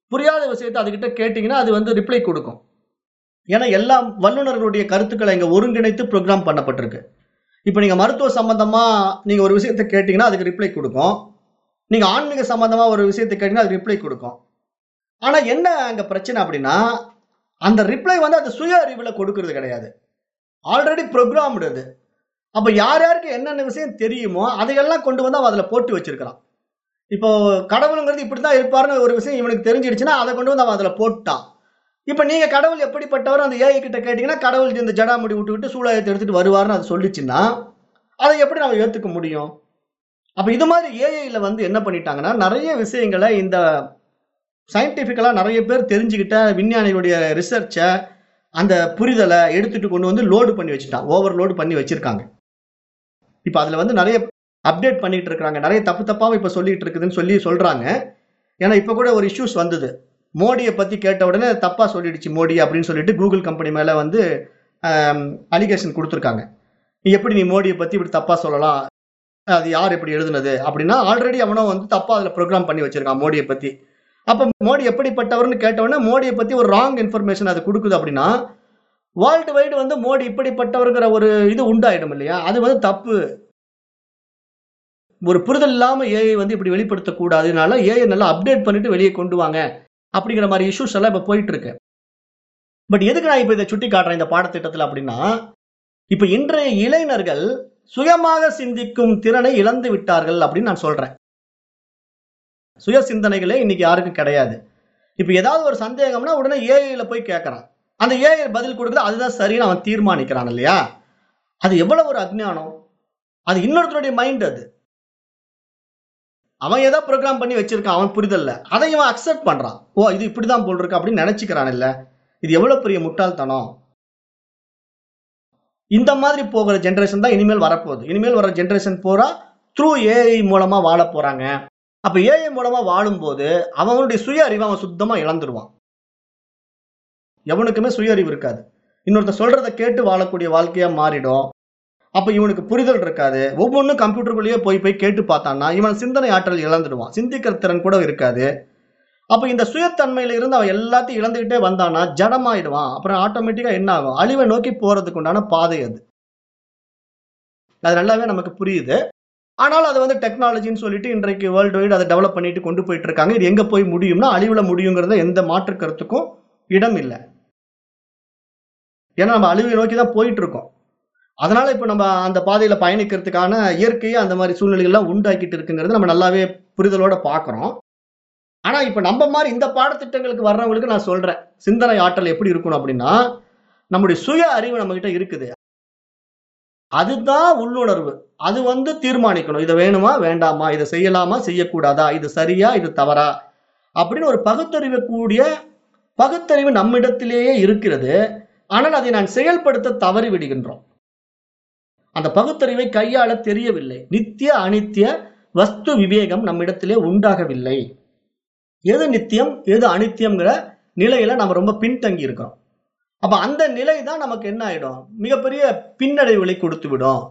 புரியாத விஷயத்தை அதுகிட்ட கேட்டீங்கன்னா அது வந்து ரிப்ளை கொடுக்கும் ஏன்னா எல்லா வல்லுநர்களுடைய கருத்துக்களை இங்க ஒருங்கிணைத்து ப்ரோக்ராம் பண்ணப்பட்டிருக்கு இப்போ நீங்க மருத்துவ சம்பந்தமா நீங்க ஒரு விஷயத்தை கேட்டீங்கன்னா அதுக்கு ரிப்ளை கொடுக்கும் நீங்க ஆன்மீக சம்பந்தமா ஒரு விஷயத்தை கேட்டீங்கன்னா அது ரிப்ளை கொடுக்கும் ஆனா என்ன அங்க பிரச்சனை அப்படின்னா அந்த ரிப்ளை வந்து அது சுய அறிவுல கொடுக்கறது கிடையாது ஆல்ரெடி ப்ரோக்ராம்டு அது அப்ப யார் யாருக்கு என்னென்ன விஷயம் தெரியுமோ அதையெல்லாம் கொண்டு வந்து அவன் அதுல போட்டு வச்சிருக்கிறான் இப்போ கடவுளுங்கிறது இப்படித்தான் இருப்பாருன்னு ஒரு விஷயம் இவனுக்கு தெரிஞ்சிடுச்சுன்னா அதை கொண்டு வந்து அவன் அதுல போட்டான் இப்ப நீங்க கடவுள் எப்படிப்பட்டவர் அந்த ஏஐ கிட்ட கேட்டீங்கன்னா கடவுள் இந்த ஜடாமுடி விட்டு விட்டு சூழாயத்தை எடுத்துட்டு வருவாருன்னு அது சொல்லிச்சுன்னா அதை எப்படி நம்ம ஏத்துக்க முடியும் அப்ப இது மாதிரி ஏஐல வந்து என்ன பண்ணிட்டாங்கன்னா நிறைய விஷயங்களை இந்த சயின்டிஃபிக்கலா நிறைய பேர் தெரிஞ்சுக்கிட்ட விஞ்ஞானிகளுடைய ரிசர்ச்சை அந்த புரிதலை எடுத்துட்டு கொண்டு வந்து லோடு பண்ணி வச்சுட்டான் ஓவர்லோடு பண்ணி வச்சிருக்காங்க இப்ப அதுல வந்து நிறைய அப்டேட் பண்ணிட்டு இருக்காங்க நிறைய தப்பு தப்பாவும் இப்ப சொல்லிட்டு இருக்குதுன்னு சொல்லி சொல்றாங்க ஏன்னா இப்ப கூட ஒரு இஷ்யூஸ் வந்தது மோடியை பத்தி கேட்ட உடனே தப்பா சொல்லிடுச்சு மோடி அப்படின்னு சொல்லிட்டு கூகுள் கம்பெனி மேல வந்து அலிகேஷன் கொடுத்துருக்காங்க நீ எப்படி நீ மோடியை பத்தி இப்படி தப்பா சொல்லலாம் அது யார் எப்படி எழுதுனது அப்படின்னா ஆல்ரெடி அவனும் வந்து தப்பா அதுல ப்ரோக்ராம் பண்ணி வச்சிருக்கான் மோடியை பத்தி அப்ப மோடி எப்படிப்பட்டவர்னு கேட்ட உடனே மோடியை பத்தி ஒரு ராங் இன்ஃபர்மேஷன் அது கொடுக்குது அப்படின்னா வேர்ல்டு வைடு வந்து மோடி இப்படிப்பட்டவர்ங்கிற ஒரு இது உண்டாயிடும் இல்லையா அது வந்து தப்பு ஒரு புரிதல் இல்லாம ஏஐ வந்து இப்படி வெளிப்படுத்தக்கூடாதுனால ஏஐ நல்லா அப்டேட் பண்ணிட்டு வெளியே கொண்டு வாங்க அப்படிங்கிற மாதிரி இஷ்யூஸ் எல்லாம் இப்ப போயிட்டு இருக்கு பட் எதுக்கு நான் இப்ப இதை சுட்டி காட்டுறேன் இந்த பாடத்திட்டத்துல அப்படின்னா இப்ப இன்றைய இளைஞர்கள் சுயமாக சிந்திக்கும் திறனை இழந்து விட்டார்கள் அப்படின்னு நான் சொல்றேன் சுய சிந்தனைகளே இன்னைக்கு யாருக்கும் கிடையாது இப்ப ஏதாவது ஒரு சந்தேகம்னா உடனே ஏஐல போய் கேட்கறான் அந்த ஏஐ பதில் கொடுக்குறது அதுதான் சரின்னு அவன் தீர்மானிக்கிறான் இல்லையா அது எவ்வளவு ஒரு அஜ்ஞானம் அது இன்னொருத்தருடைய மைண்ட் அது அவன் ஏதோ ப்ரோக்ராம் பண்ணி வச்சிருக்கான் அவன் புரிதல்ல அதை இவன் அக்செப்ட் பண்றான் ஓ இது இப்படிதான் போல் இருக்கு அப்படின்னு நினைச்சுக்கிறான் இல்ல இது எவ்வளவு பெரிய முட்டாள்தனம் இந்த மாதிரி போகிற ஜென்ரேஷன் தான் இனிமேல் வரப்போகுது இனிமேல் வர ஜென்ரேஷன் பூரா த்ரூ ஏஐ மூலமா வாழ போறாங்க அப்ப ஏஐ மூலமா வாழும்போது அவனுடைய சுய அறிவை அவன் சுத்தமா இழந்துருவான் எவனுக்குமே சுய அறிவு இருக்காது இன்னொருத்தர் சொல்றதை கேட்டு வாழக்கூடிய வாழ்க்கையா மாறிடும் அப்ப இவனுக்கு புரிதல் இருக்காது ஒவ்வொன்றும் கம்ப்யூட்டருக்குள்ளேயே போய் போய் கேட்டு பார்த்தான்னா இவன் சிந்தனை ஆற்றல் இழந்துடுவான் சிந்திக்கிற திறன் கூட இருக்காது அப்ப இந்த சுயத்தன்மையில இருந்து அவன் எல்லாத்தையும் இழந்துகிட்டே வந்தானா ஜடமாயிடுவான் அப்புறம் ஆட்டோமேட்டிக்கா என்ன ஆகும் அழிவை நோக்கி போறதுக்கு உண்டான பாதை அது அது நல்லாவே நமக்கு புரியுது ஆனால் அது வந்து டெக்னாலஜின்னு சொல்லிட்டு இன்றைக்கு வேர்ல்டு வைடு அதை டெவலப் பண்ணிட்டு கொண்டு போயிட்டு இருக்காங்க இது எங்க போய் முடியும்னா அழிவுல முடியுங்கிறத எந்த மாற்று கருத்துக்கும் இடம் இல்லை ஏன்னா நம்ம அழிவை நோக்கி தான் போயிட்டு இருக்கோம் அதனால இப்ப நம்ம அந்த பாதையில பயணிக்கிறதுக்கான இயற்கையை அந்த மாதிரி சூழ்நிலைகள்லாம் உண்டாக்கிட்டு இருக்குங்கிறது நம்ம நல்லாவே புரிதலோட பாக்குறோம் ஆனா இப்ப நம்ம மாதிரி இந்த பாடத்திட்டங்களுக்கு வர்றவங்களுக்கு நான் சொல்றேன் சிந்தனை ஆற்றல் எப்படி இருக்கணும் அப்படின்னா நம்முடைய சுய அறிவு நம்ம கிட்ட இருக்குது அதுதான் உள்ளுணர்வு அது வந்து தீர்மானிக்கணும் இதை வேணுமா வேண்டாமா இதை செய்யலாமா செய்யக்கூடாதா இது சரியா இது தவறா அப்படின்னு ஒரு பகுத்தறிவு கூடிய பகுத்தறிவு நம்மிடத்திலேயே இருக்கிறது ஆனால் அதை நான் செயல்படுத்த தவறி விடுகின்றோம் அந்த பகுத்தறிவை கையாள தெரியவில்லை நித்திய அனித்திய வஸ்து விவேகம் நம்மிடத்திலே உண்டாகவில்லை எது நித்தியம் எது அனித்தியம்ங்கிற நிலையில நம்ம ரொம்ப பின்தங்கி இருக்கோம் அப்ப அந்த நிலை தான் நமக்கு என்ன ஆயிடும் மிகப்பெரிய பின்னடைவுகளை கொடுத்து விடும்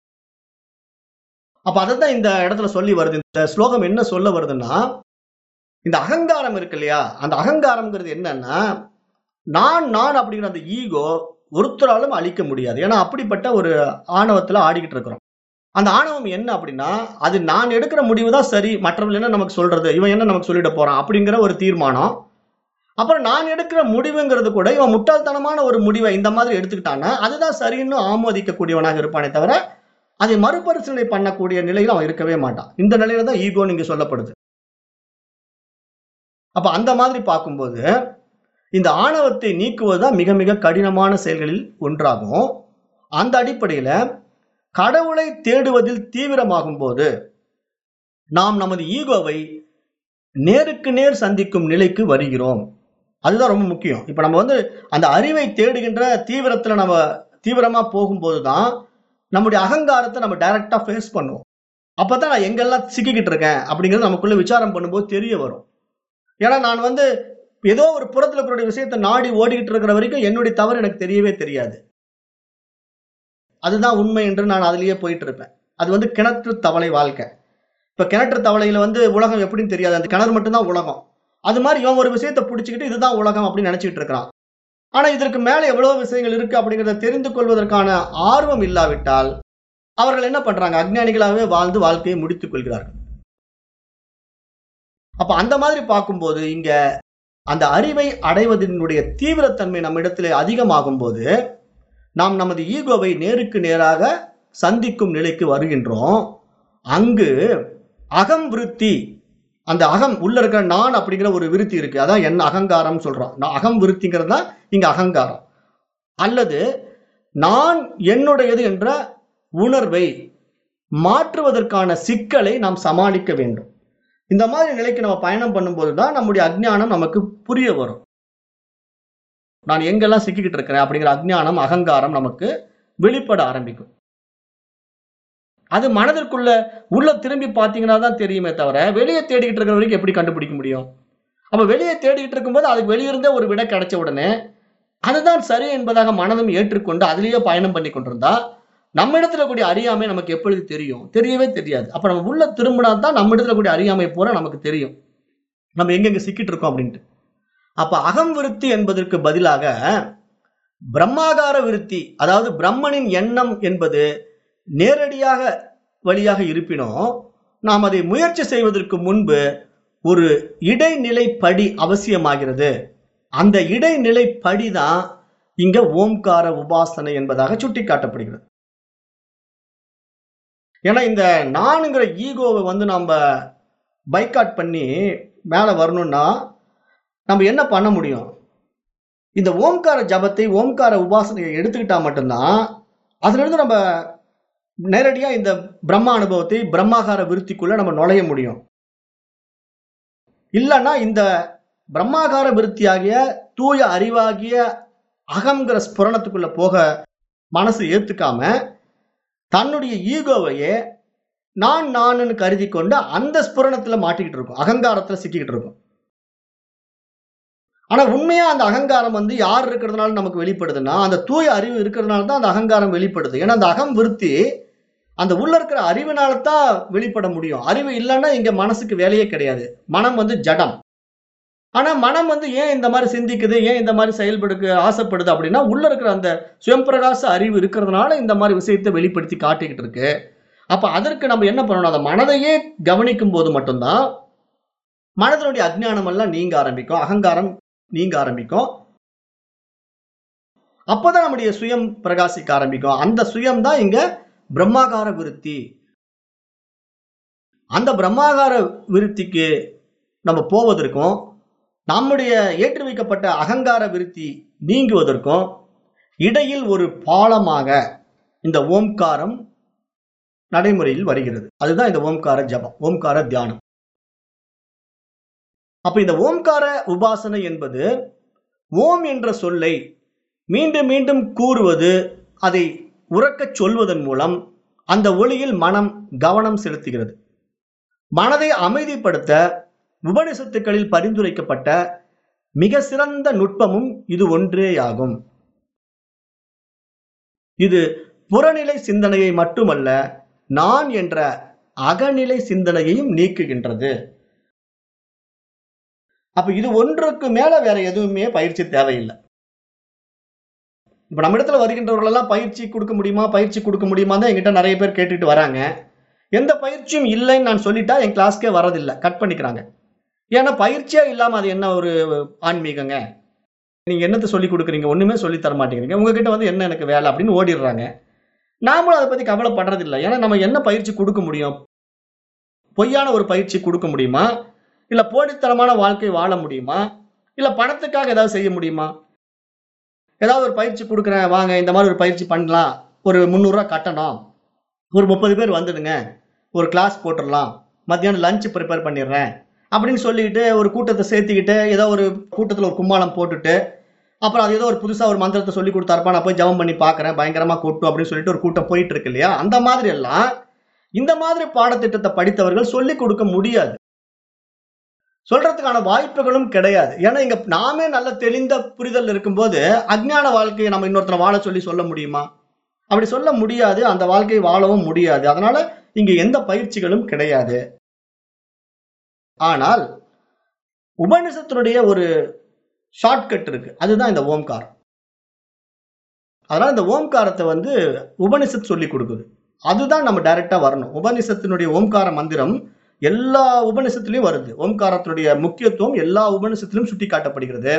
அப்ப அதைத்தான் இந்த இடத்துல சொல்லி வருது இந்த ஸ்லோகம் என்ன சொல்ல வருதுன்னா இந்த அகங்காரம் இருக்கு இல்லையா அந்த அகங்காரம்ங்கிறது என்னன்னா நான் நான் அப்படிங்கிற அந்த ஈகோ ஒருத்தராலும் அழிக்க முடியாது ஏன்னா அப்படிப்பட்ட ஒரு ஆணவத்துல ஆடிக்கிட்டு இருக்கிறோம் அந்த ஆணவம் என்ன அப்படின்னா அது நான் எடுக்கிற முடிவு தான் சரி மற்றவர்கள் என்ன நமக்கு சொல்றது இவன் என்ன நமக்கு சொல்லிட போறான் அப்படிங்கிற ஒரு தீர்மானம் அப்புறம் நான் எடுக்கிற முடிவுங்கிறது கூட இவன் முட்டாள்தனமான ஒரு முடிவை இந்த மாதிரி எடுத்துக்கிட்டான்னா அதுதான் சரின்னு ஆமோதிக்கக்கூடியவனாக இருப்பானே தவிர அதை மறுபரிசீலனை பண்ணக்கூடிய நிலையில் அவன் இருக்கவே மாட்டான் இந்த நிலையில தான் ஈகோ நீங்க சொல்லப்படுது அப்ப அந்த மாதிரி பார்க்கும்போது இந்த ஆணவத்தை நீக்குவதுதான் மிக மிக கடினமான செயல்களில் ஒன்றாகும் அந்த அடிப்படையில கடவுளை தேடுவதில் தீவிரமாகும் போது நாம் நமது ஈகோவை நேருக்கு நேர் சந்திக்கும் நிலைக்கு வருகிறோம் அதுதான் ரொம்ப முக்கியம் இப்ப நம்ம வந்து அந்த அறிவை தேடுகின்ற தீவிரத்துல நம்ம தீவிரமா போகும்போது தான் நம்முடைய அகங்காரத்தை நம்ம டைரக்டா ஃபேஸ் பண்ணுவோம் அப்பதான் நான் எங்கெல்லாம் சிக்கிக்கிட்டு இருக்கேன் அப்படிங்கிறது நமக்குள்ள விசாரம் பண்ணும்போது தெரிய வரும் ஏன்னா நான் வந்து ஏதோ ஒரு புறத்துல இருக்கிற விஷயத்தை நாடி ஓடிக்கிட்டு இருக்கிற வரைக்கும் என்னுடைய தவறு எனக்கு தெரியவே தெரியாது அதுதான் உண்மை என்று நான் அதுலயே போயிட்டு இருப்பேன் அது வந்து கிணற்று தவளை வாழ்க்கை இப்ப கிணற்று தவளையில வந்து உலகம் எப்படின்னு தெரியாது அந்த கிணறு மட்டும்தான் உலகம் அது மாதிரி இவன் ஒரு விஷயத்தை பிடிச்சிக்கிட்டு இதுதான் உலகம் அப்படின்னு நினைச்சிட்டு இருக்கிறான் ஆனா இதற்கு மேல எவ்வளவு விஷயங்கள் இருக்கு அப்படிங்கிறத தெரிந்து கொள்வதற்கான ஆர்வம் இல்லாவிட்டால் அவர்கள் என்ன பண்றாங்க அஜ்ஞானிகளாகவே வாழ்ந்து வாழ்க்கையை முடித்துக் கொள்கிறார்கள் அப்ப அந்த மாதிரி பார்க்கும்போது இங்க அந்த அறிவை அடைவதனுடைய தீவிரத்தன்மை நம்ம இடத்துல அதிகமாகும் போது நாம் நமது ஈகோவை நேருக்கு நேராக சந்திக்கும் நிலைக்கு வருகின்றோம் அங்கு அகம் விருத்தி அந்த அகம் உள்ள இருக்கிற நான் அப்படிங்கிற ஒரு விருத்தி இருக்கு அதான் என்ன அகங்காரம் சொல்றோம் நான் அகம் விருத்திங்கிறது தான் இங்க அகங்காரம் அல்லது நான் என்னுடையது என்ற உணர்வை மாற்றுவதற்கான சிக்கலை நாம் சமாளிக்க வேண்டும் இந்த மாதிரி நிலைக்கு நம்ம பயணம் பண்ணும்போது தான் நம்முடைய அஜ்ஞானம் நமக்கு புரிய வரும் நான் எங்கெல்லாம் சிக்கிக்கிட்டு இருக்கிறேன் அப்படிங்கிற அஜ்ஞானம் அகங்காரம் நமக்கு வெளிப்பட ஆரம்பிக்கும் அது மனதிற்குள்ள உள்ள திரும்பி பார்த்தீங்கன்னா தான் தெரியுமே தவிர வெளியே தேடிக்கிட்டு இருக்கிற வரைக்கும் எப்படி கண்டுபிடிக்க முடியும் அப்ப வெளியே தேடிக்கிட்டு இருக்கும்போது அதுக்கு வெளியிருந்தே ஒரு விடை கிடைச்ச உடனே அதுதான் சரி என்பதாக மனதும் ஏற்றுக்கொண்டு அதிலேயே பயணம் பண்ணி கொண்டிருந்தா நம்ம இடத்துல கூடிய அறியாமை நமக்கு எப்பொழுது தெரியும் தெரியவே தெரியாது அப்ப நம்ம உள்ள திரும்பினா தான் நம்ம இடத்துல கூடிய அறியாமை பூரா நமக்கு தெரியும் நம்ம எங்கெங்க சிக்கிட்டு இருக்கோம் அப்படின்ட்டு அப்ப அகம் விருத்தி என்பதற்கு பதிலாக பிரம்மாகார விருத்தி அதாவது பிரம்மனின் எண்ணம் என்பது நேரடியாக வழியாக இருப்பினும் நாம் அதை முயற்சி செய்வதற்கு முன்பு ஒரு இடைநிலை படி அவசியமாகிறது அந்த இடைநிலை படி தான் இங்க ஓம்கார உபாசனை என்பதாக சுட்டிக்காட்டப்படுகிறது ஏன்னா இந்த நானுங்கிற ஈகோவை வந்து நம்ம பைக்காட் பண்ணி மேலே வரணும்னா நம்ம என்ன பண்ண முடியும் இந்த ஓம்கார ஜபத்தை ஓம்கார உபாசனையை எடுத்துக்கிட்டா மட்டும்தான் அதுல இருந்து நம்ம நேரடியா இந்த பிரம்ம அனுபவத்தை பிரம்மாகார விருத்திக்குள்ள நம்ம நுழைய முடியும் இல்லைன்னா இந்த பிரம்மாகார விருத்தியாகிய தூய அறிவாகிய அகங்கிற ஸ்புரணத்துக்குள்ள போக மனசு ஏத்துக்காம தன்னுடைய ஈகோவையே நான் நானுன்னு கருதி கொண்டு அந்த ஸ்புரணத்துல மாட்டிக்கிட்டு இருக்கும் அகங்காரத்துல சிக்கிக்கிட்டு இருக்கும் ஆனா உண்மையா அந்த அகங்காரம் வந்து யார் இருக்கிறதுனால நமக்கு வெளிப்படுதுன்னா அந்த தூய அறிவு இருக்கிறதுனால தான் அந்த அகங்காரம் வெளிப்படுது ஏன்னா அந்த அகம் விருத்தி அந்த உள்ள இருக்கிற அறிவினால தான் வெளிப்பட முடியும் அறிவு இல்லைன்னா இங்க மனசுக்கு வேலையே கிடையாது மனம் வந்து ஜடம் ஆனா மனம் வந்து ஏன் இந்த மாதிரி சிந்திக்குது ஏன் இந்த மாதிரி செயல்படுக்கு ஆசைப்படுது அப்படின்னா உள்ள இருக்கிற அந்த சுயம்பிரகாச அறிவு இருக்கிறதுனால இந்த மாதிரி விஷயத்தை வெளிப்படுத்தி காட்டிக்கிட்டு இருக்கு அப்ப அதற்கு நம்ம என்ன பண்ணணும் அந்த மனதையே கவனிக்கும் போது மட்டும்தான் மனதனுடைய அஜ்ஞானம் எல்லாம் நீங்க ஆரம்பிக்கும் அகங்காரம் நீங்க ஆரம்பிக்கும் அப்பதான் நம்முடைய சுயம் பிரகாசிக்க ஆரம்பிக்கும் அந்த சுயம் தான் இங்க பிரம்மாகார விருத்தி அந்த பிரம்மாகார விருத்திக்கு நம்ம போவதற்கும் நம்முடைய ஏற்றி வைக்கப்பட்ட அகங்கார விருத்தி நீங்குவதற்கும் இடையில் ஒரு பாலமாக இந்த ஓம்காரம் நடைமுறையில் வருகிறது அதுதான் இந்த ஓம்கார ஜபம் ஓம்கார தியானம் அப்ப இந்த ஓம்கார உபாசனை என்பது ஓம் என்ற சொல்லை மீண்டும் மீண்டும் கூறுவது அதை உறக்கச் சொல்வதன் மூலம் அந்த ஒளியில் மனம் கவனம் செலுத்துகிறது மனதை அமைதிப்படுத்த உபனிஷத்துக்களில் பரிந்துரைக்கப்பட்ட மிக சிறந்த நுட்பமும் இது ஒன்றேயாகும் இது புறநிலை சிந்தனையை மட்டுமல்ல நான் என்ற அகநிலை சிந்தனையையும் நீக்குகின்றது அப்ப இது ஒன்றுக்கு மேல வேற எதுவுமே பயிற்சி தேவையில்லை இப்ப நம்ம இடத்துல வருகின்றவர்கள் எல்லாம் பயிற்சி கொடுக்க முடியுமா பயிற்சி கொடுக்க முடியுமா தான் என்கிட்ட நிறைய பேர் கேட்டுட்டு வராங்க எந்த பயிற்சியும் இல்லைன்னு நான் சொல்லிட்டா என் கிளாஸ்க்கே வரதில்லை கட் பண்ணிக்கிறாங்க ஏன்னா பயிற்சியா இல்லாம அது என்ன ஒரு ஆன்மீகங்க நீங்க என்னத்தை சொல்லி கொடுக்குறீங்க ஒண்ணுமே சொல்லி தர மாட்டேங்கிறீங்க உங்ககிட்ட வந்து என்ன எனக்கு வேலை அப்படின்னு ஓடிடுறாங்க நாமளும் அதை பத்தி கவலைப்படுறதில்லை ஏன்னா நம்ம என்ன பயிற்சி கொடுக்க முடியும் பொய்யான ஒரு பயிற்சி கொடுக்க முடியுமா இல்ல போலித்தனமான வாழ்க்கை வாழ முடியுமா இல்ல பணத்துக்காக ஏதாவது செய்ய முடியுமா ஏதாவது ஒரு பயிற்சி கொடுக்குறேன் வாங்க இந்த மாதிரி ஒரு பயிற்சி பண்ணலாம் ஒரு முந்நூறுரூவா கட்டணும் ஒரு முப்பது பேர் வந்துடுங்க ஒரு கிளாஸ் போட்டுடலாம் மத்தியானம் லஞ்ச் ப்ரிப்பேர் பண்ணிடுறேன் அப்படின்னு சொல்லிட்டு ஒரு கூட்டத்தை சேர்த்துக்கிட்டு ஏதோ ஒரு கூட்டத்தில் ஒரு கும்மாளம் போட்டுட்டு அப்புறம் அது ஏதோ ஒரு புதுசாக ஒரு மந்திரத்தை சொல்லி கொடுத்தாருப்பா நான் போய் ஜெபம் பண்ணி பார்க்குறேன் பயங்கரமாக கொட்டும் அப்படின்னு சொல்லிட்டு ஒரு கூட்டம் போயிட்டு இருக்கு இல்லையா அந்த மாதிரி எல்லாம் இந்த மாதிரி பாடத்திட்டத்தை படித்தவர்கள் சொல்லி கொடுக்க முடியாது சொல்றதுக்கான வாய்ப்புகளும் கிடையாது ஏன்னா இங்க நாமே நல்ல தெளிந்த புரிதல் இருக்கும்போது அஜ்ஞான வாழ்க்கையை நம்ம இன்னொருத்தரை வாழ சொல்லி சொல்ல முடியுமா அப்படி சொல்ல முடியாது அந்த வாழ்க்கையை வாழவும் முடியாது அதனால இங்க எந்த பயிற்சிகளும் கிடையாது ஆனால் உபனிஷத்தினுடைய ஒரு ஷார்ட்கட் இருக்கு அதுதான் இந்த ஓம்காரம் அதனால இந்த ஓம்காரத்தை வந்து உபனிஷத் சொல்லி கொடுக்குது அதுதான் நம்ம டைரக்டா வரணும் உபனிஷத்தினுடைய ஓம்கார மந்திரம் எல்லா உபனிஷத்துலயும் வருது ஓம்காரத்தினுடைய முக்கியத்துவம் எல்லா உபனிஷத்திலும் சுட்டி காட்டப்படுகிறது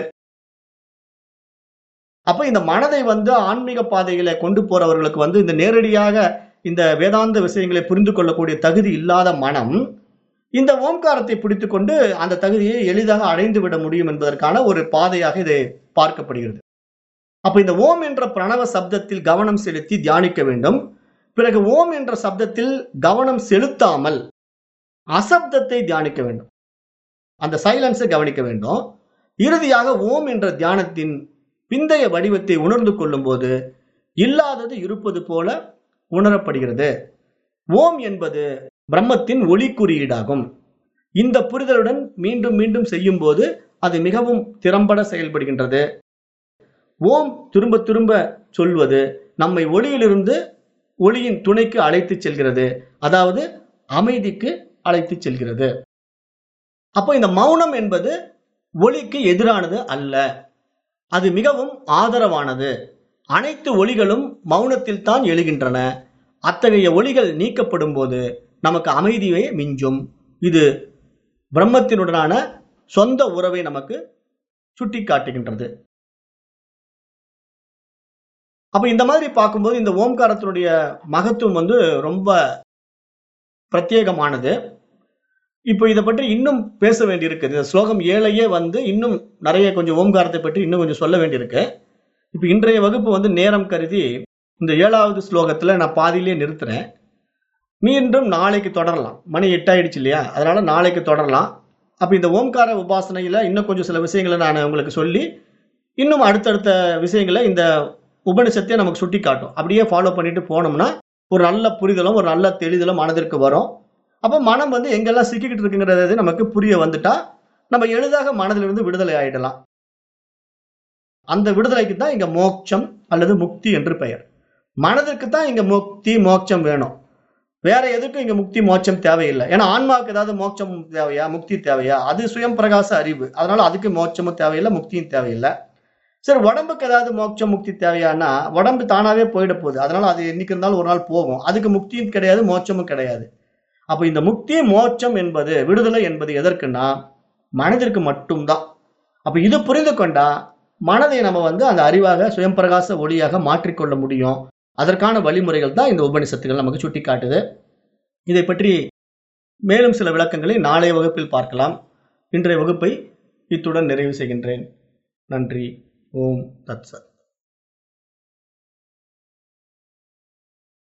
அப்ப இந்த மனதை வந்து ஆன்மீக பாதைகளை கொண்டு போறவர்களுக்கு வந்து இந்த நேரடியாக இந்த வேதாந்த விஷயங்களை புரிந்து கொள்ளக்கூடிய தகுதி இல்லாத மனம் இந்த ஓம்காரத்தை பிடித்துக்கொண்டு அந்த தகுதியை எளிதாக அடைந்து விட முடியும் என்பதற்கான ஒரு பாதையாக இது பார்க்கப்படுகிறது அப்ப இந்த ஓம் என்ற பிரணவ சப்தத்தில் கவனம் செலுத்தி தியானிக்க வேண்டும் பிறகு ஓம் என்ற சப்தத்தில் கவனம் செலுத்தாமல் அசப்தத்தை தியானிக்க வேண்டும் அந்த சைலன்ஸை கவனிக்க வேண்டும் இறுதியாக ஓம் என்ற தியானத்தின் பிந்தைய வடிவத்தை உணர்ந்து கொள்ளும் போது இல்லாதது இருப்பது போல உணரப்படுகிறது ஓம் என்பது பிரம்மத்தின் ஒளி குறியீடாகும் இந்த புரிதலுடன் மீண்டும் மீண்டும் செய்யும் போது அது மிகவும் திறம்பட செயல்படுகின்றது ஓம் திரும்ப திரும்ப சொல்வது நம்மை ஒளியிலிருந்து ஒளியின் துணைக்கு அழைத்து செல்கிறது அதாவது அமைதிக்கு அழைத்து செல்கிறது அப்போ இந்த மௌனம் என்பது ஒளிக்கு எதிரானது அல்ல அது மிகவும் ஆதரவானது அனைத்து ஒளிகளும் மௌனத்தில் தான் எழுகின்றன அத்தகைய ஒளிகள் நீக்கப்படும் போது நமக்கு அமைதியே மிஞ்சும் இது பிரம்மத்தினுடனான சொந்த உறவை நமக்கு சுட்டி காட்டுகின்றது அப்ப இந்த மாதிரி பார்க்கும்போது இந்த ஓம்காரத்தினுடைய மகத்துவம் வந்து ரொம்ப பிரத்யேகமானது இப்போ இதை பற்றி இன்னும் பேச வேண்டியிருக்கு இந்த ஸ்லோகம் ஏழையே வந்து இன்னும் நிறைய கொஞ்சம் ஓம்காரத்தை பற்றி இன்னும் கொஞ்சம் சொல்ல வேண்டியிருக்கு இப்போ இன்றைய வகுப்பு வந்து நேரம் கருதி இந்த ஏழாவது ஸ்லோகத்துல நான் பாதியிலே நிறுத்துறேன் மீண்டும் நாளைக்கு தொடரலாம் மணி எட்டாயிடுச்சு இல்லையா அதனால நாளைக்கு தொடரலாம் அப்ப இந்த ஓம்கார உபாசனையில இன்னும் கொஞ்சம் சில விஷயங்களை நான் உங்களுக்கு சொல்லி இன்னும் அடுத்தடுத்த விஷயங்களை இந்த உபனிஷத்தை நமக்கு சுட்டி காட்டும் அப்படியே ஃபாலோ பண்ணிட்டு போனோம்னா ஒரு நல்ல புரிதலும் ஒரு நல்ல தெளிதலும் மனதிற்கு வரும் அப்போ மனம் வந்து எங்கெல்லாம் சிக்கிக்கிட்டு இருக்குங்கிறது நமக்கு புரிய வந்துட்டா நம்ம எளிதாக மனதிலிருந்து விடுதலை ஆயிடலாம் அந்த விடுதலைக்கு தான் இங்க மோட்சம் அல்லது முக்தி என்று பெயர் மனதிற்கு தான் இங்க முக்தி மோட்சம் வேணும் வேற எதுக்கும் இங்க முக்தி மோட்சம் தேவையில்லை ஏன்னா ஆன்மாவுக்கு ஏதாவது மோட்சம் தேவையா முக்தி தேவையா அது சுயம் பிரகாச அறிவு அதனால அதுக்கு மோட்சமும் தேவையில்லை முக்தியும் தேவையில்லை சரி உடம்புக்கு ஏதாவது மோட்சம் முக்தி தேவையானா உடம்பு தானாவே போயிட போகுது அதனால அது என்னைக்கு இருந்தாலும் ஒரு நாள் போகும் அதுக்கு முக்தியும் கிடையாது மோட்சமும் கிடையாது அப்ப இந்த முக்தி மோட்சம் என்பது விடுதலை என்பது எதற்குன்னா மனதிற்கு மட்டும்தான் அப்ப இது புரிந்து கொண்டா மனதை நம்ம வந்து அந்த அறிவாக சுயம் பிரகாச ஒளியாக மாற்றிக்கொள்ள முடியும் அதற்கான வழிமுறைகள் தான் இந்த உபனிஷத்துகள் நமக்கு சுட்டி காட்டுது இதை பற்றி மேலும் சில விளக்கங்களை நாளைய வகுப்பில் பார்க்கலாம் இன்றைய வகுப்பை இத்துடன் நிறைவு செய்கின்றேன் நன்றி ஓம் தத்சத்